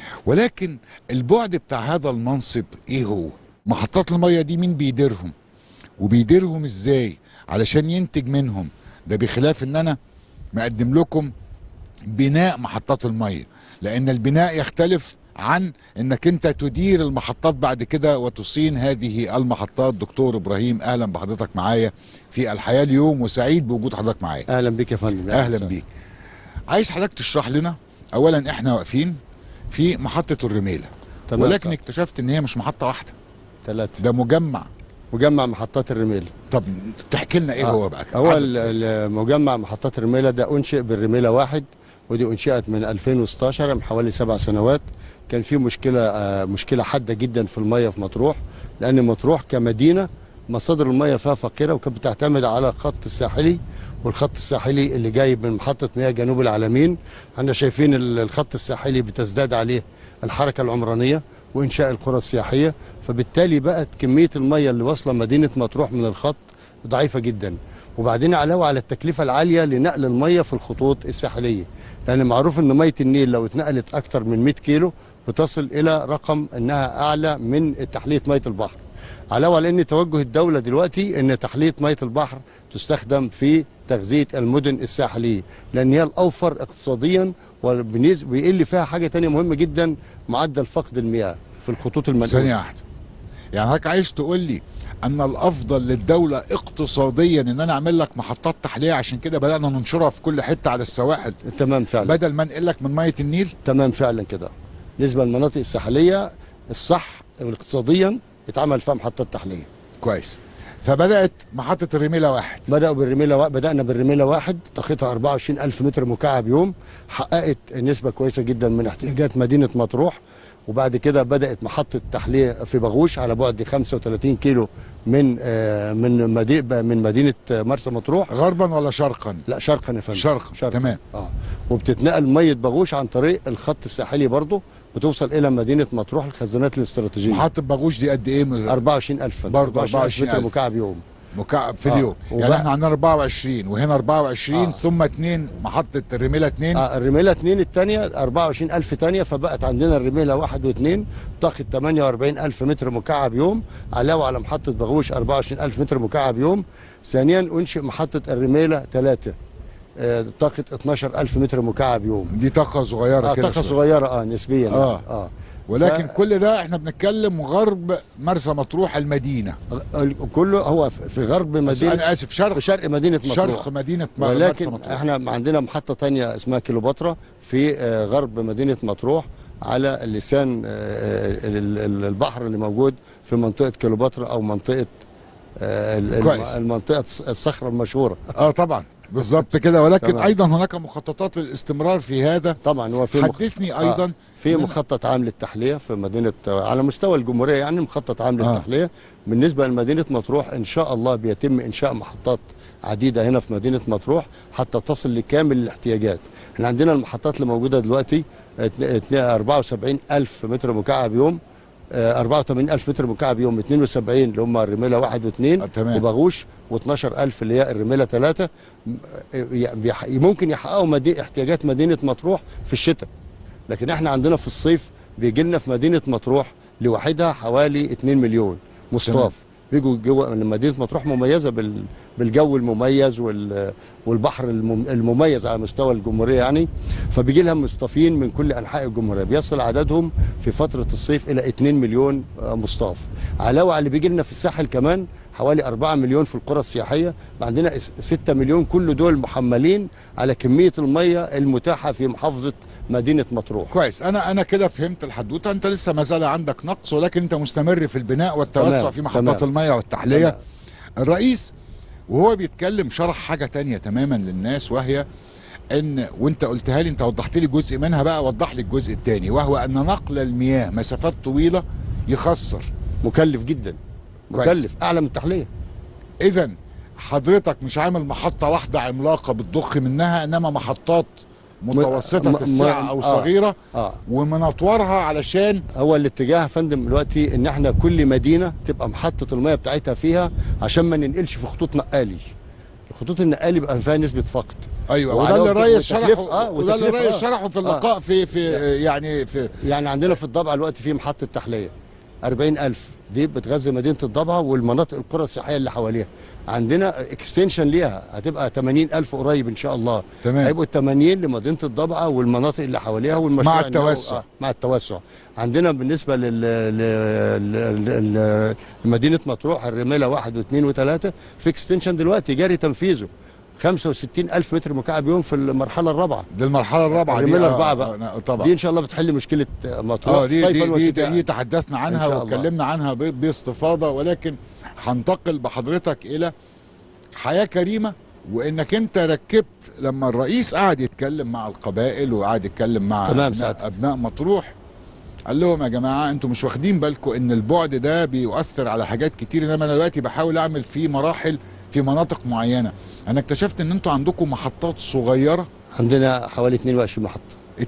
ولكن البعد بتاع هذا المنصب إيه هو محطات المية دي مين بيديرهم وبيديرهم إزاي علشان ينتج منهم ده بخلاف ان انا مقدم لكم بناء محطات الميه لان البناء يختلف عن انك انت تدير المحطات بعد كده وتصين هذه المحطات دكتور ابراهيم اهلا بحضرتك معايا في الحياه اليوم وسعيد بوجود حضرتك معايا اهلا بيك يا فندم اهلا بيك عايز حضرتك تشرح لنا اولا احنا واقفين في محطه الرميله تمام، ولكن صح. اكتشفت ان هي مش محطه واحده ثلاثة ده مجمع مجمع محطات الرميل طب تحكي لنا ايه هو بقى هو ال- ال- مجمع محطات الرميلة ده أنشئ بالرميلة واحد ودي أنشئت من 2016 من حوالي سبع سنوات كان في مشكلة آه، مشكلة حادة جدا في المية في مطروح لأن مطروح كمدينة مصادر المية فيها فقيرة وكانت بتعتمد على الخط الساحلي والخط الساحلي اللي جاي من محطة مياه جنوب العالمين احنا شايفين ال- الخط الساحلي بتزداد عليه الحركة العمرانية وإنشاء القرى السياحية فبالتالي بقت كمية المية اللي واصلة مدينة مطروح من الخط ضعيفة جدا وبعدين علاوة على التكلفة العالية لنقل المية في الخطوط الساحلية لأن معروف أن مية النيل لو اتنقلت أكتر من 100 كيلو بتصل إلى رقم أنها أعلى من تحلية مية البحر علاوة على أن توجه الدولة دلوقتي أن تحلية مية البحر تستخدم في تغذية المدن الساحلية لأن هي الأوفر اقتصاديا وبالنسبة بيقل فيها حاجة تانية مهمة جدا معدل فقد المياه في الخطوط المنقولة ثانية واحدة يعني حضرتك عايز تقول لي ان الافضل للدوله اقتصاديا ان انا اعمل لك محطات تحليه عشان كده بدانا ننشرها في كل حته على السواحل تمام فعلا بدل ما انقل لك من ميه النيل تمام فعلا كده بالنسبة للمناطق الساحلية الصح واقتصاديا يتعمل فيها محطات تحلية كويس فبدات محطه الرميله واحد بدأوا بالرميلة وا... بدأنا بالرميلة واحد طاقتها 24 ألف متر مكعب يوم حققت نسبة كويسة جدا من احتياجات مدينة مطروح وبعد كده بدأت محطة تحلية في باغوش على بعد 35 كيلو من آه، من مدينة من مدينة مرسى مطروح غربا ولا شرقا؟ لا شرقا يا فندم شرقا, شرقا. تمام اه وبتتنقل مية باغوش عن طريق الخط الساحلي برضه بتوصل إلى مدينة مطروح الخزانات الاستراتيجية محطه باغوش دي قد ايه مز- 24000 برضه 24000 24,000 متر مكعب يوم مكعب في آه. اليوم يعني وبقى- احنا عندنا 24 وهنا 24 آه. ثم اثنين محطه الرميله اثنين آه الرميلة 2 الثانية 24000 ثانية فبقت عندنا الرميلة 1 و2 طاقة 48000 متر مكعب يوم علاوة على محطة باغوش 24000 متر مكعب يوم ثانيا أنشئ محطة الرميلة 3 آه طاقة 12000 متر مكعب يوم دي طاقه صغيره آه كده طاقة شوية. صغيرة اه نسبيا آه. اه ولكن ف- كل ده احنا بنتكلم غرب مرسى مطروح المدينه كله هو في في غرب بس مدينة انا اسف شرق في شرق مدينة مطروح شرق مدينه م- مرسى ولكن مطروح احنا عندنا محطة تانية اسمها كيلوباترا في آه، غرب مدينة مطروح على لسان آه، ال- ال- البحر اللي موجود في منطقة كيلوباترا او منطقة آه، ال- الم- كويس. المنطقة الص- الصخرة المشهورة اه طبعا بالظبط كده ولكن تمام. ايضا هناك مخططات للاستمرار في هذا طبعا هو في مخ- حدثني آه، ايضا في إن أنا- مخطط عام للتحليه في مدينه على مستوى الجمهوريه يعني مخطط عام آه. للتحليه بالنسبه لمدينه مطروح ان شاء الله بيتم انشاء محطات عديده هنا في مدينه مطروح حتى تصل لكامل الاحتياجات احنا عندنا المحطات اللي موجوده دلوقتي اتن- اتن- 74 الف متر مكعب يوم آه، 84 ألف متر مكعب يوم 72 اللي هم الرميلة واحد واثنين تمام. وباغوش و12 ألف اللي هي الرميلة ثلاثة م- ي- بيح- ممكن يحققوا مدي احتياجات مدينة مطروح في الشتاء لكن احنا عندنا في الصيف بيجي لنا في مدينة مطروح لوحدها حوالي 2 مليون مصطاف بيجوا جوه مدينه مطروح مميزه بال بالجو المميز وال والبحر المم- المميز على مستوى الجمهوريه يعني فبيجي لها مصطفين من كل انحاء الجمهوريه بيصل عددهم في فتره الصيف الى 2 مليون آه، مصطاف علاوه على اللي بيجي لنا في الساحل كمان حوالي 4 مليون في القرى السياحيه عندنا 6 مليون كل دول محملين على كميه الميه المتاحه في محافظه مدينه مطروح كويس انا انا كده فهمت الحدوته انت لسه ما زال عندك نقص ولكن انت مستمر في البناء والتوسع تمام، في محطات تمام. المياه والتحليه تمام. الرئيس وهو بيتكلم شرح حاجه تانية تماما للناس وهي ان وانت قلتها لي انت وضحت لي جزء منها بقى وضح لي الجزء الثاني وهو ان نقل المياه مسافات طويله يخسر مكلف جدا مكلف اعلى من التحليه اذا حضرتك مش عامل محطه واحده عملاقه بتضخ منها انما محطات متوسطه م- السعه او آه. صغيره اه ومن اطوارها علشان هو الاتجاه يا فندم دلوقتي ان احنا كل مدينه تبقى محطه الميه بتاعتها فيها عشان ما ننقلش في خطوط نقالي الخطوط النقالي بيبقى فيها نسبه فقد ايوه وده وعليها اللي الرئيس وتكلفة- شرحه اه وده اللي وتكلفة، الرئيس آه. شرحه في آه. اللقاء في في يعني في يعني عندنا في الضبعه دلوقتي في محطه تحليه 40000 دي بتغذي مدينه الضبعه والمناطق القرى السياحيه اللي حواليها عندنا اكستنشن ليها هتبقى 80000 قريب ان شاء الله تمام. هيبقوا 80 لمدينه الضبعه والمناطق اللي حواليها والمشروع مع النووي- التوسع. آه، مع التوسع عندنا بالنسبه لل ل- ل- ل- لمدينه مطروح الرماله واحد واثنين وثلاثه في اكستنشن دلوقتي جاري تنفيذه 65 ألف متر مكعب يوم في المرحلة الرابعة دي المرحله الرابعه دي الرمالة آه، أربعة آه، بقى آه، طبعا دي إن شاء الله بتحل مشكلة مطروح اه دي صيفاً دي, دي, وشتاءً. دي تحدثنا إن عنها شاء الله. واتكلمنا عنها ب- باستفاضه ولكن هنتقل بحضرتك الى حياه كريمه وانك انت ركبت لما الرئيس قعد يتكلم مع القبائل وقعد يتكلم مع تمام أبناء, سعادتك. ابناء مطروح قال لهم يا جماعه انتوا مش واخدين بالكم ان البعد ده بيؤثر على حاجات كتير انما انا دلوقتي بحاول اعمل فيه مراحل في مناطق معينه انا اكتشفت ان انتوا عندكم محطات صغيره عندنا حوالي 22 محطة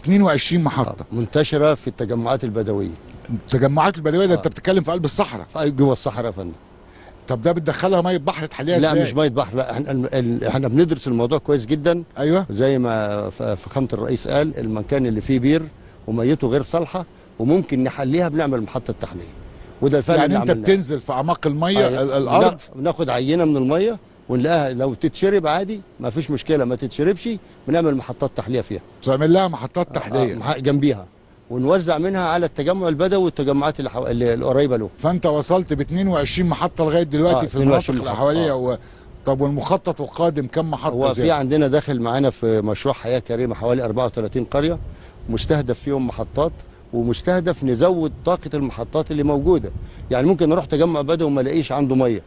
22 محطه منتشرة في التجمعات البدوية التجمعات البدويه ده انت بتتكلم في قلب الصحراء في جوه الصحراء يا فندم طب ده بتدخلها ميه بحر تحليها لا ازاي مش ميه بحر لا احنا ال- احنا بندرس الموضوع كويس جدا ايوه زي ما ف- فخامه الرئيس قال المكان اللي فيه بير وميته غير صالحه وممكن نحليها بنعمل محطه تحليه وده الفعل يعني اللي انت عملناه. بتنزل في اعماق الميه آه، ال- الارض بنا- بناخد عينه من الميه ونلاقيها لو تتشرب عادي ما فيش مشكله ما تتشربش بنعمل محطات تحليه فيها تعمل لها محطات تحليه آه، مح- جنبيها ونوزع منها على التجمع البدوي والتجمعات اللي, حو... اللي القريبه له فانت وصلت ب 22 محطه لغايه دلوقتي آه، في المناطق 22 اللي محطة، حواليها آه. و... طب والمخطط القادم كم محطه هو في زيادة؟ عندنا داخل معانا في مشروع حياه كريمه حوالي 34 قريه مستهدف فيهم محطات ومستهدف نزود طاقه المحطات اللي موجوده يعني ممكن اروح تجمع بدوي وما الاقيش عنده ميه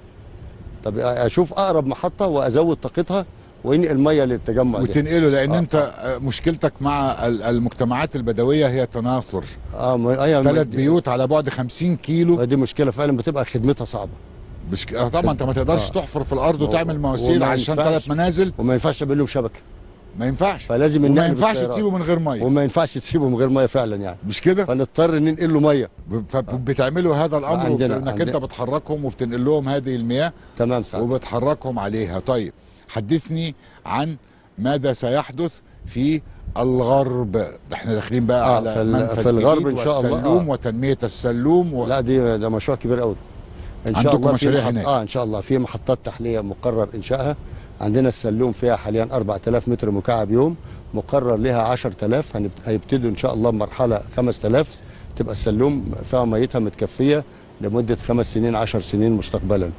طب اشوف اقرب محطه وازود طاقتها وانقل ميه للتجمع ده. وتنقله لان آه، انت آه، مشكلتك مع ال- المجتمعات البدويه هي تناثر اه ما- ايوه ثلاث دي- بيوت على بعد 50 كيلو دي مشكله فعلا بتبقى خدمتها صعبه مش ك- آه، طبعا انت ما تقدرش آه. تحفر في الارض وتعمل وما مواسير عشان ينفعش- ثلاث منازل وما ينفعش تعمل لهم شبكه ما ينفعش فلازم وما النقل ينفعش بالسيارات. تسيبه من غير ميه وما ينفعش تسيبه من غير ميه فعلا يعني مش كده فنضطر ننقل له ميه فبتعملوا هذا الامر عندنا- وبت- انك انت عندنا. بتحركهم وبتنقل لهم هذه المياه تمام سعد وبتحركهم عليها طيب حدثني عن ماذا سيحدث في الغرب احنا داخلين بقى آه، على في ال- منفذ في الغرب جديد إن شاء الله، والسلوم آه. وتنميه السلوم و... لا دي ده مشروع كبير قوي ان شاء عندكم الله في مشاريع محط... هناك. اه ان شاء الله في محطات تحليه مقرر انشائها عندنا السلوم فيها حاليا 4000 متر مكعب يوم مقرر لها 10000 هنبت... هيبتدوا ان شاء الله بمرحله 5000 تبقى السلوم فيها ميتها متكفيه لمده خمس سنين 10 سنين مستقبلا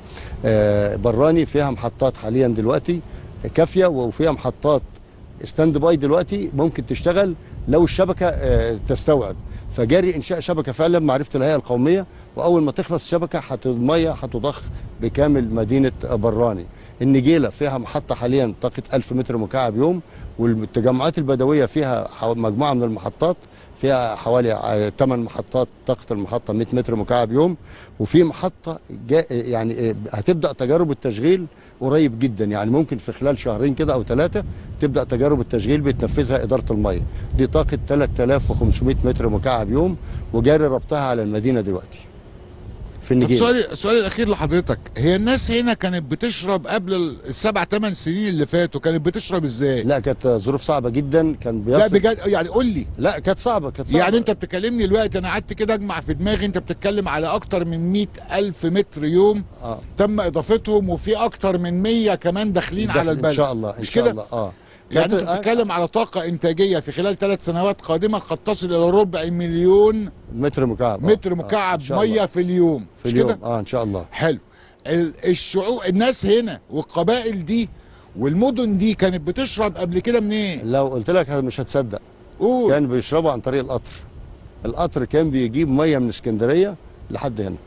آه براني فيها محطات حاليا دلوقتي كافيه وفيها محطات ستاند باي دلوقتي ممكن تشتغل لو الشبكه آه، تستوعب فجاري انشاء شبكه فعلا معرفه الهيئه القوميه واول ما تخلص الشبكه هت- الميه هتضخ بكامل مدينه براني النجيله فيها محطه حاليا طاقه 1000 متر مكعب يوم والتجمعات البدويه فيها حو- مجموعه من المحطات فيها حوالي 8 محطات طاقه المحطه 100 متر مكعب يوم وفي محطه جا يعني آه، هتبدا تجارب التشغيل قريب جدا يعني ممكن في خلال شهرين كده او ثلاثه تبدا تجارب التشغيل بتنفذها اداره الميه دي طاقه 3500 متر مكعب يوم وجاري ربطها على المدينه دلوقتي في طب النجيل سؤالي السؤال الاخير لحضرتك هي الناس هنا كانت بتشرب قبل ال- السبع ثمان سنين اللي فاتوا كانت بتشرب ازاي لا كانت ظروف صعبه جدا كان بيصل لا بجد يعني قول لي لا كانت صعبه كانت صعبه يعني انت بتكلمني دلوقتي انا قعدت كده اجمع في دماغي انت بتتكلم على اكتر من مئة الف متر يوم آه. تم اضافتهم وفي اكتر من مية كمان داخلين داخل على البلد ان شاء الله ان مش شاء كده الله اه يعني كانت- انت بتتكلم على طاقة انتاجية في خلال ثلاث سنوات قادمة قد تصل الى ربع مليون متر مكعب آه. متر آه. مكعب إن شاء الله. مية في اليوم في مش اليوم كده اه ان شاء الله حلو ال- الشعوب الناس هنا والقبائل دي والمدن دي كانت بتشرب قبل كده منين لو قلت لك مش هتصدق قول كان بيشربوا عن طريق القطر القطر كان بيجيب ميه من اسكندريه لحد هنا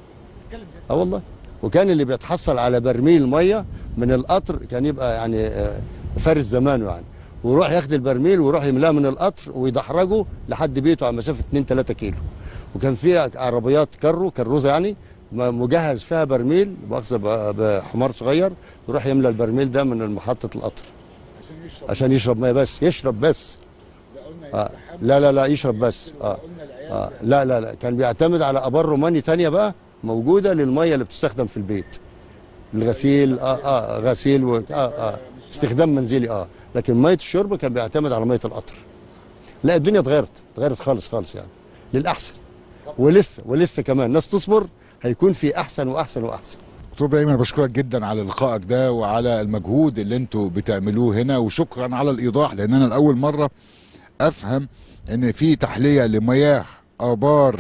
اه والله وكان اللي بيتحصل على برميل ميه من القطر كان يبقى يعني آه، فارس زمانه يعني ويروح ياخد البرميل ويروح يملاه من القطر ويدحرجه لحد بيته على مسافه 2 3 كيلو وكان في عربيات كرو كروزه يعني م- مجهز فيها برميل مؤاخذه ب- بحمار صغير يروح يملى البرميل ده من محطه القطر عشان يشرب ميه بس يشرب بس آه. لا لا لا يشرب بس آه. آه. لا لا لا كان بيعتمد على ابار روماني تانية بقى موجوده للميه اللي بتستخدم في البيت الغسيل اه اه غسيل و... آه آه. استخدام منزلي اه لكن ميه الشرب كان بيعتمد على ميه القطر لا الدنيا اتغيرت اتغيرت خالص خالص يعني للاحسن ولسه ولسه كمان ناس تصبر هيكون في احسن واحسن واحسن دكتور ابراهيم انا بشكرك جدا على لقائك ده وعلى المجهود اللي انتوا بتعملوه هنا وشكرا على الايضاح لان انا لاول مره افهم ان في تحليه لمياه ابار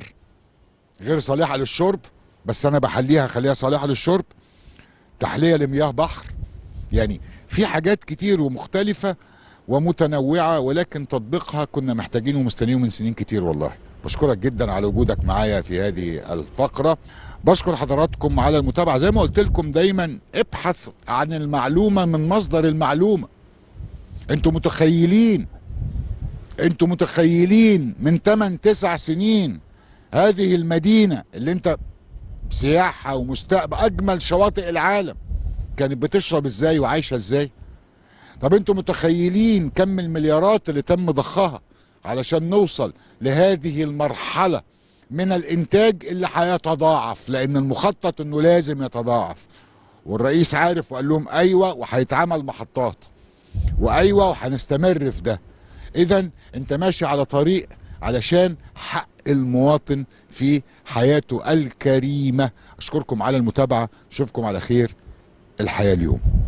غير صالحه للشرب بس انا بحليها خليها صالحه للشرب تحليه لمياه بحر يعني في حاجات كتير ومختلفه ومتنوعه ولكن تطبيقها كنا محتاجينه ومستنيينه من سنين كتير والله بشكرك جدا على وجودك معايا في هذه الفقره بشكر حضراتكم على المتابعه زي ما قلت لكم دايما ابحث عن المعلومه من مصدر المعلومه انتوا متخيلين انتوا متخيلين من 8 9 سنين هذه المدينه اللي انت سياحه ومستقبل اجمل شواطئ العالم كانت بتشرب ازاي وعايشه ازاي طب انتوا متخيلين كم المليارات اللي تم ضخها علشان نوصل لهذه المرحله من الانتاج اللي هيتضاعف لان المخطط انه لازم يتضاعف والرئيس عارف وقال لهم ايوه وهيتعمل محطات وايوه وهنستمر في ده اذا انت ماشي على طريق علشان حق المواطن في حياته الكريمه اشكركم على المتابعه اشوفكم على خير الحياه اليوم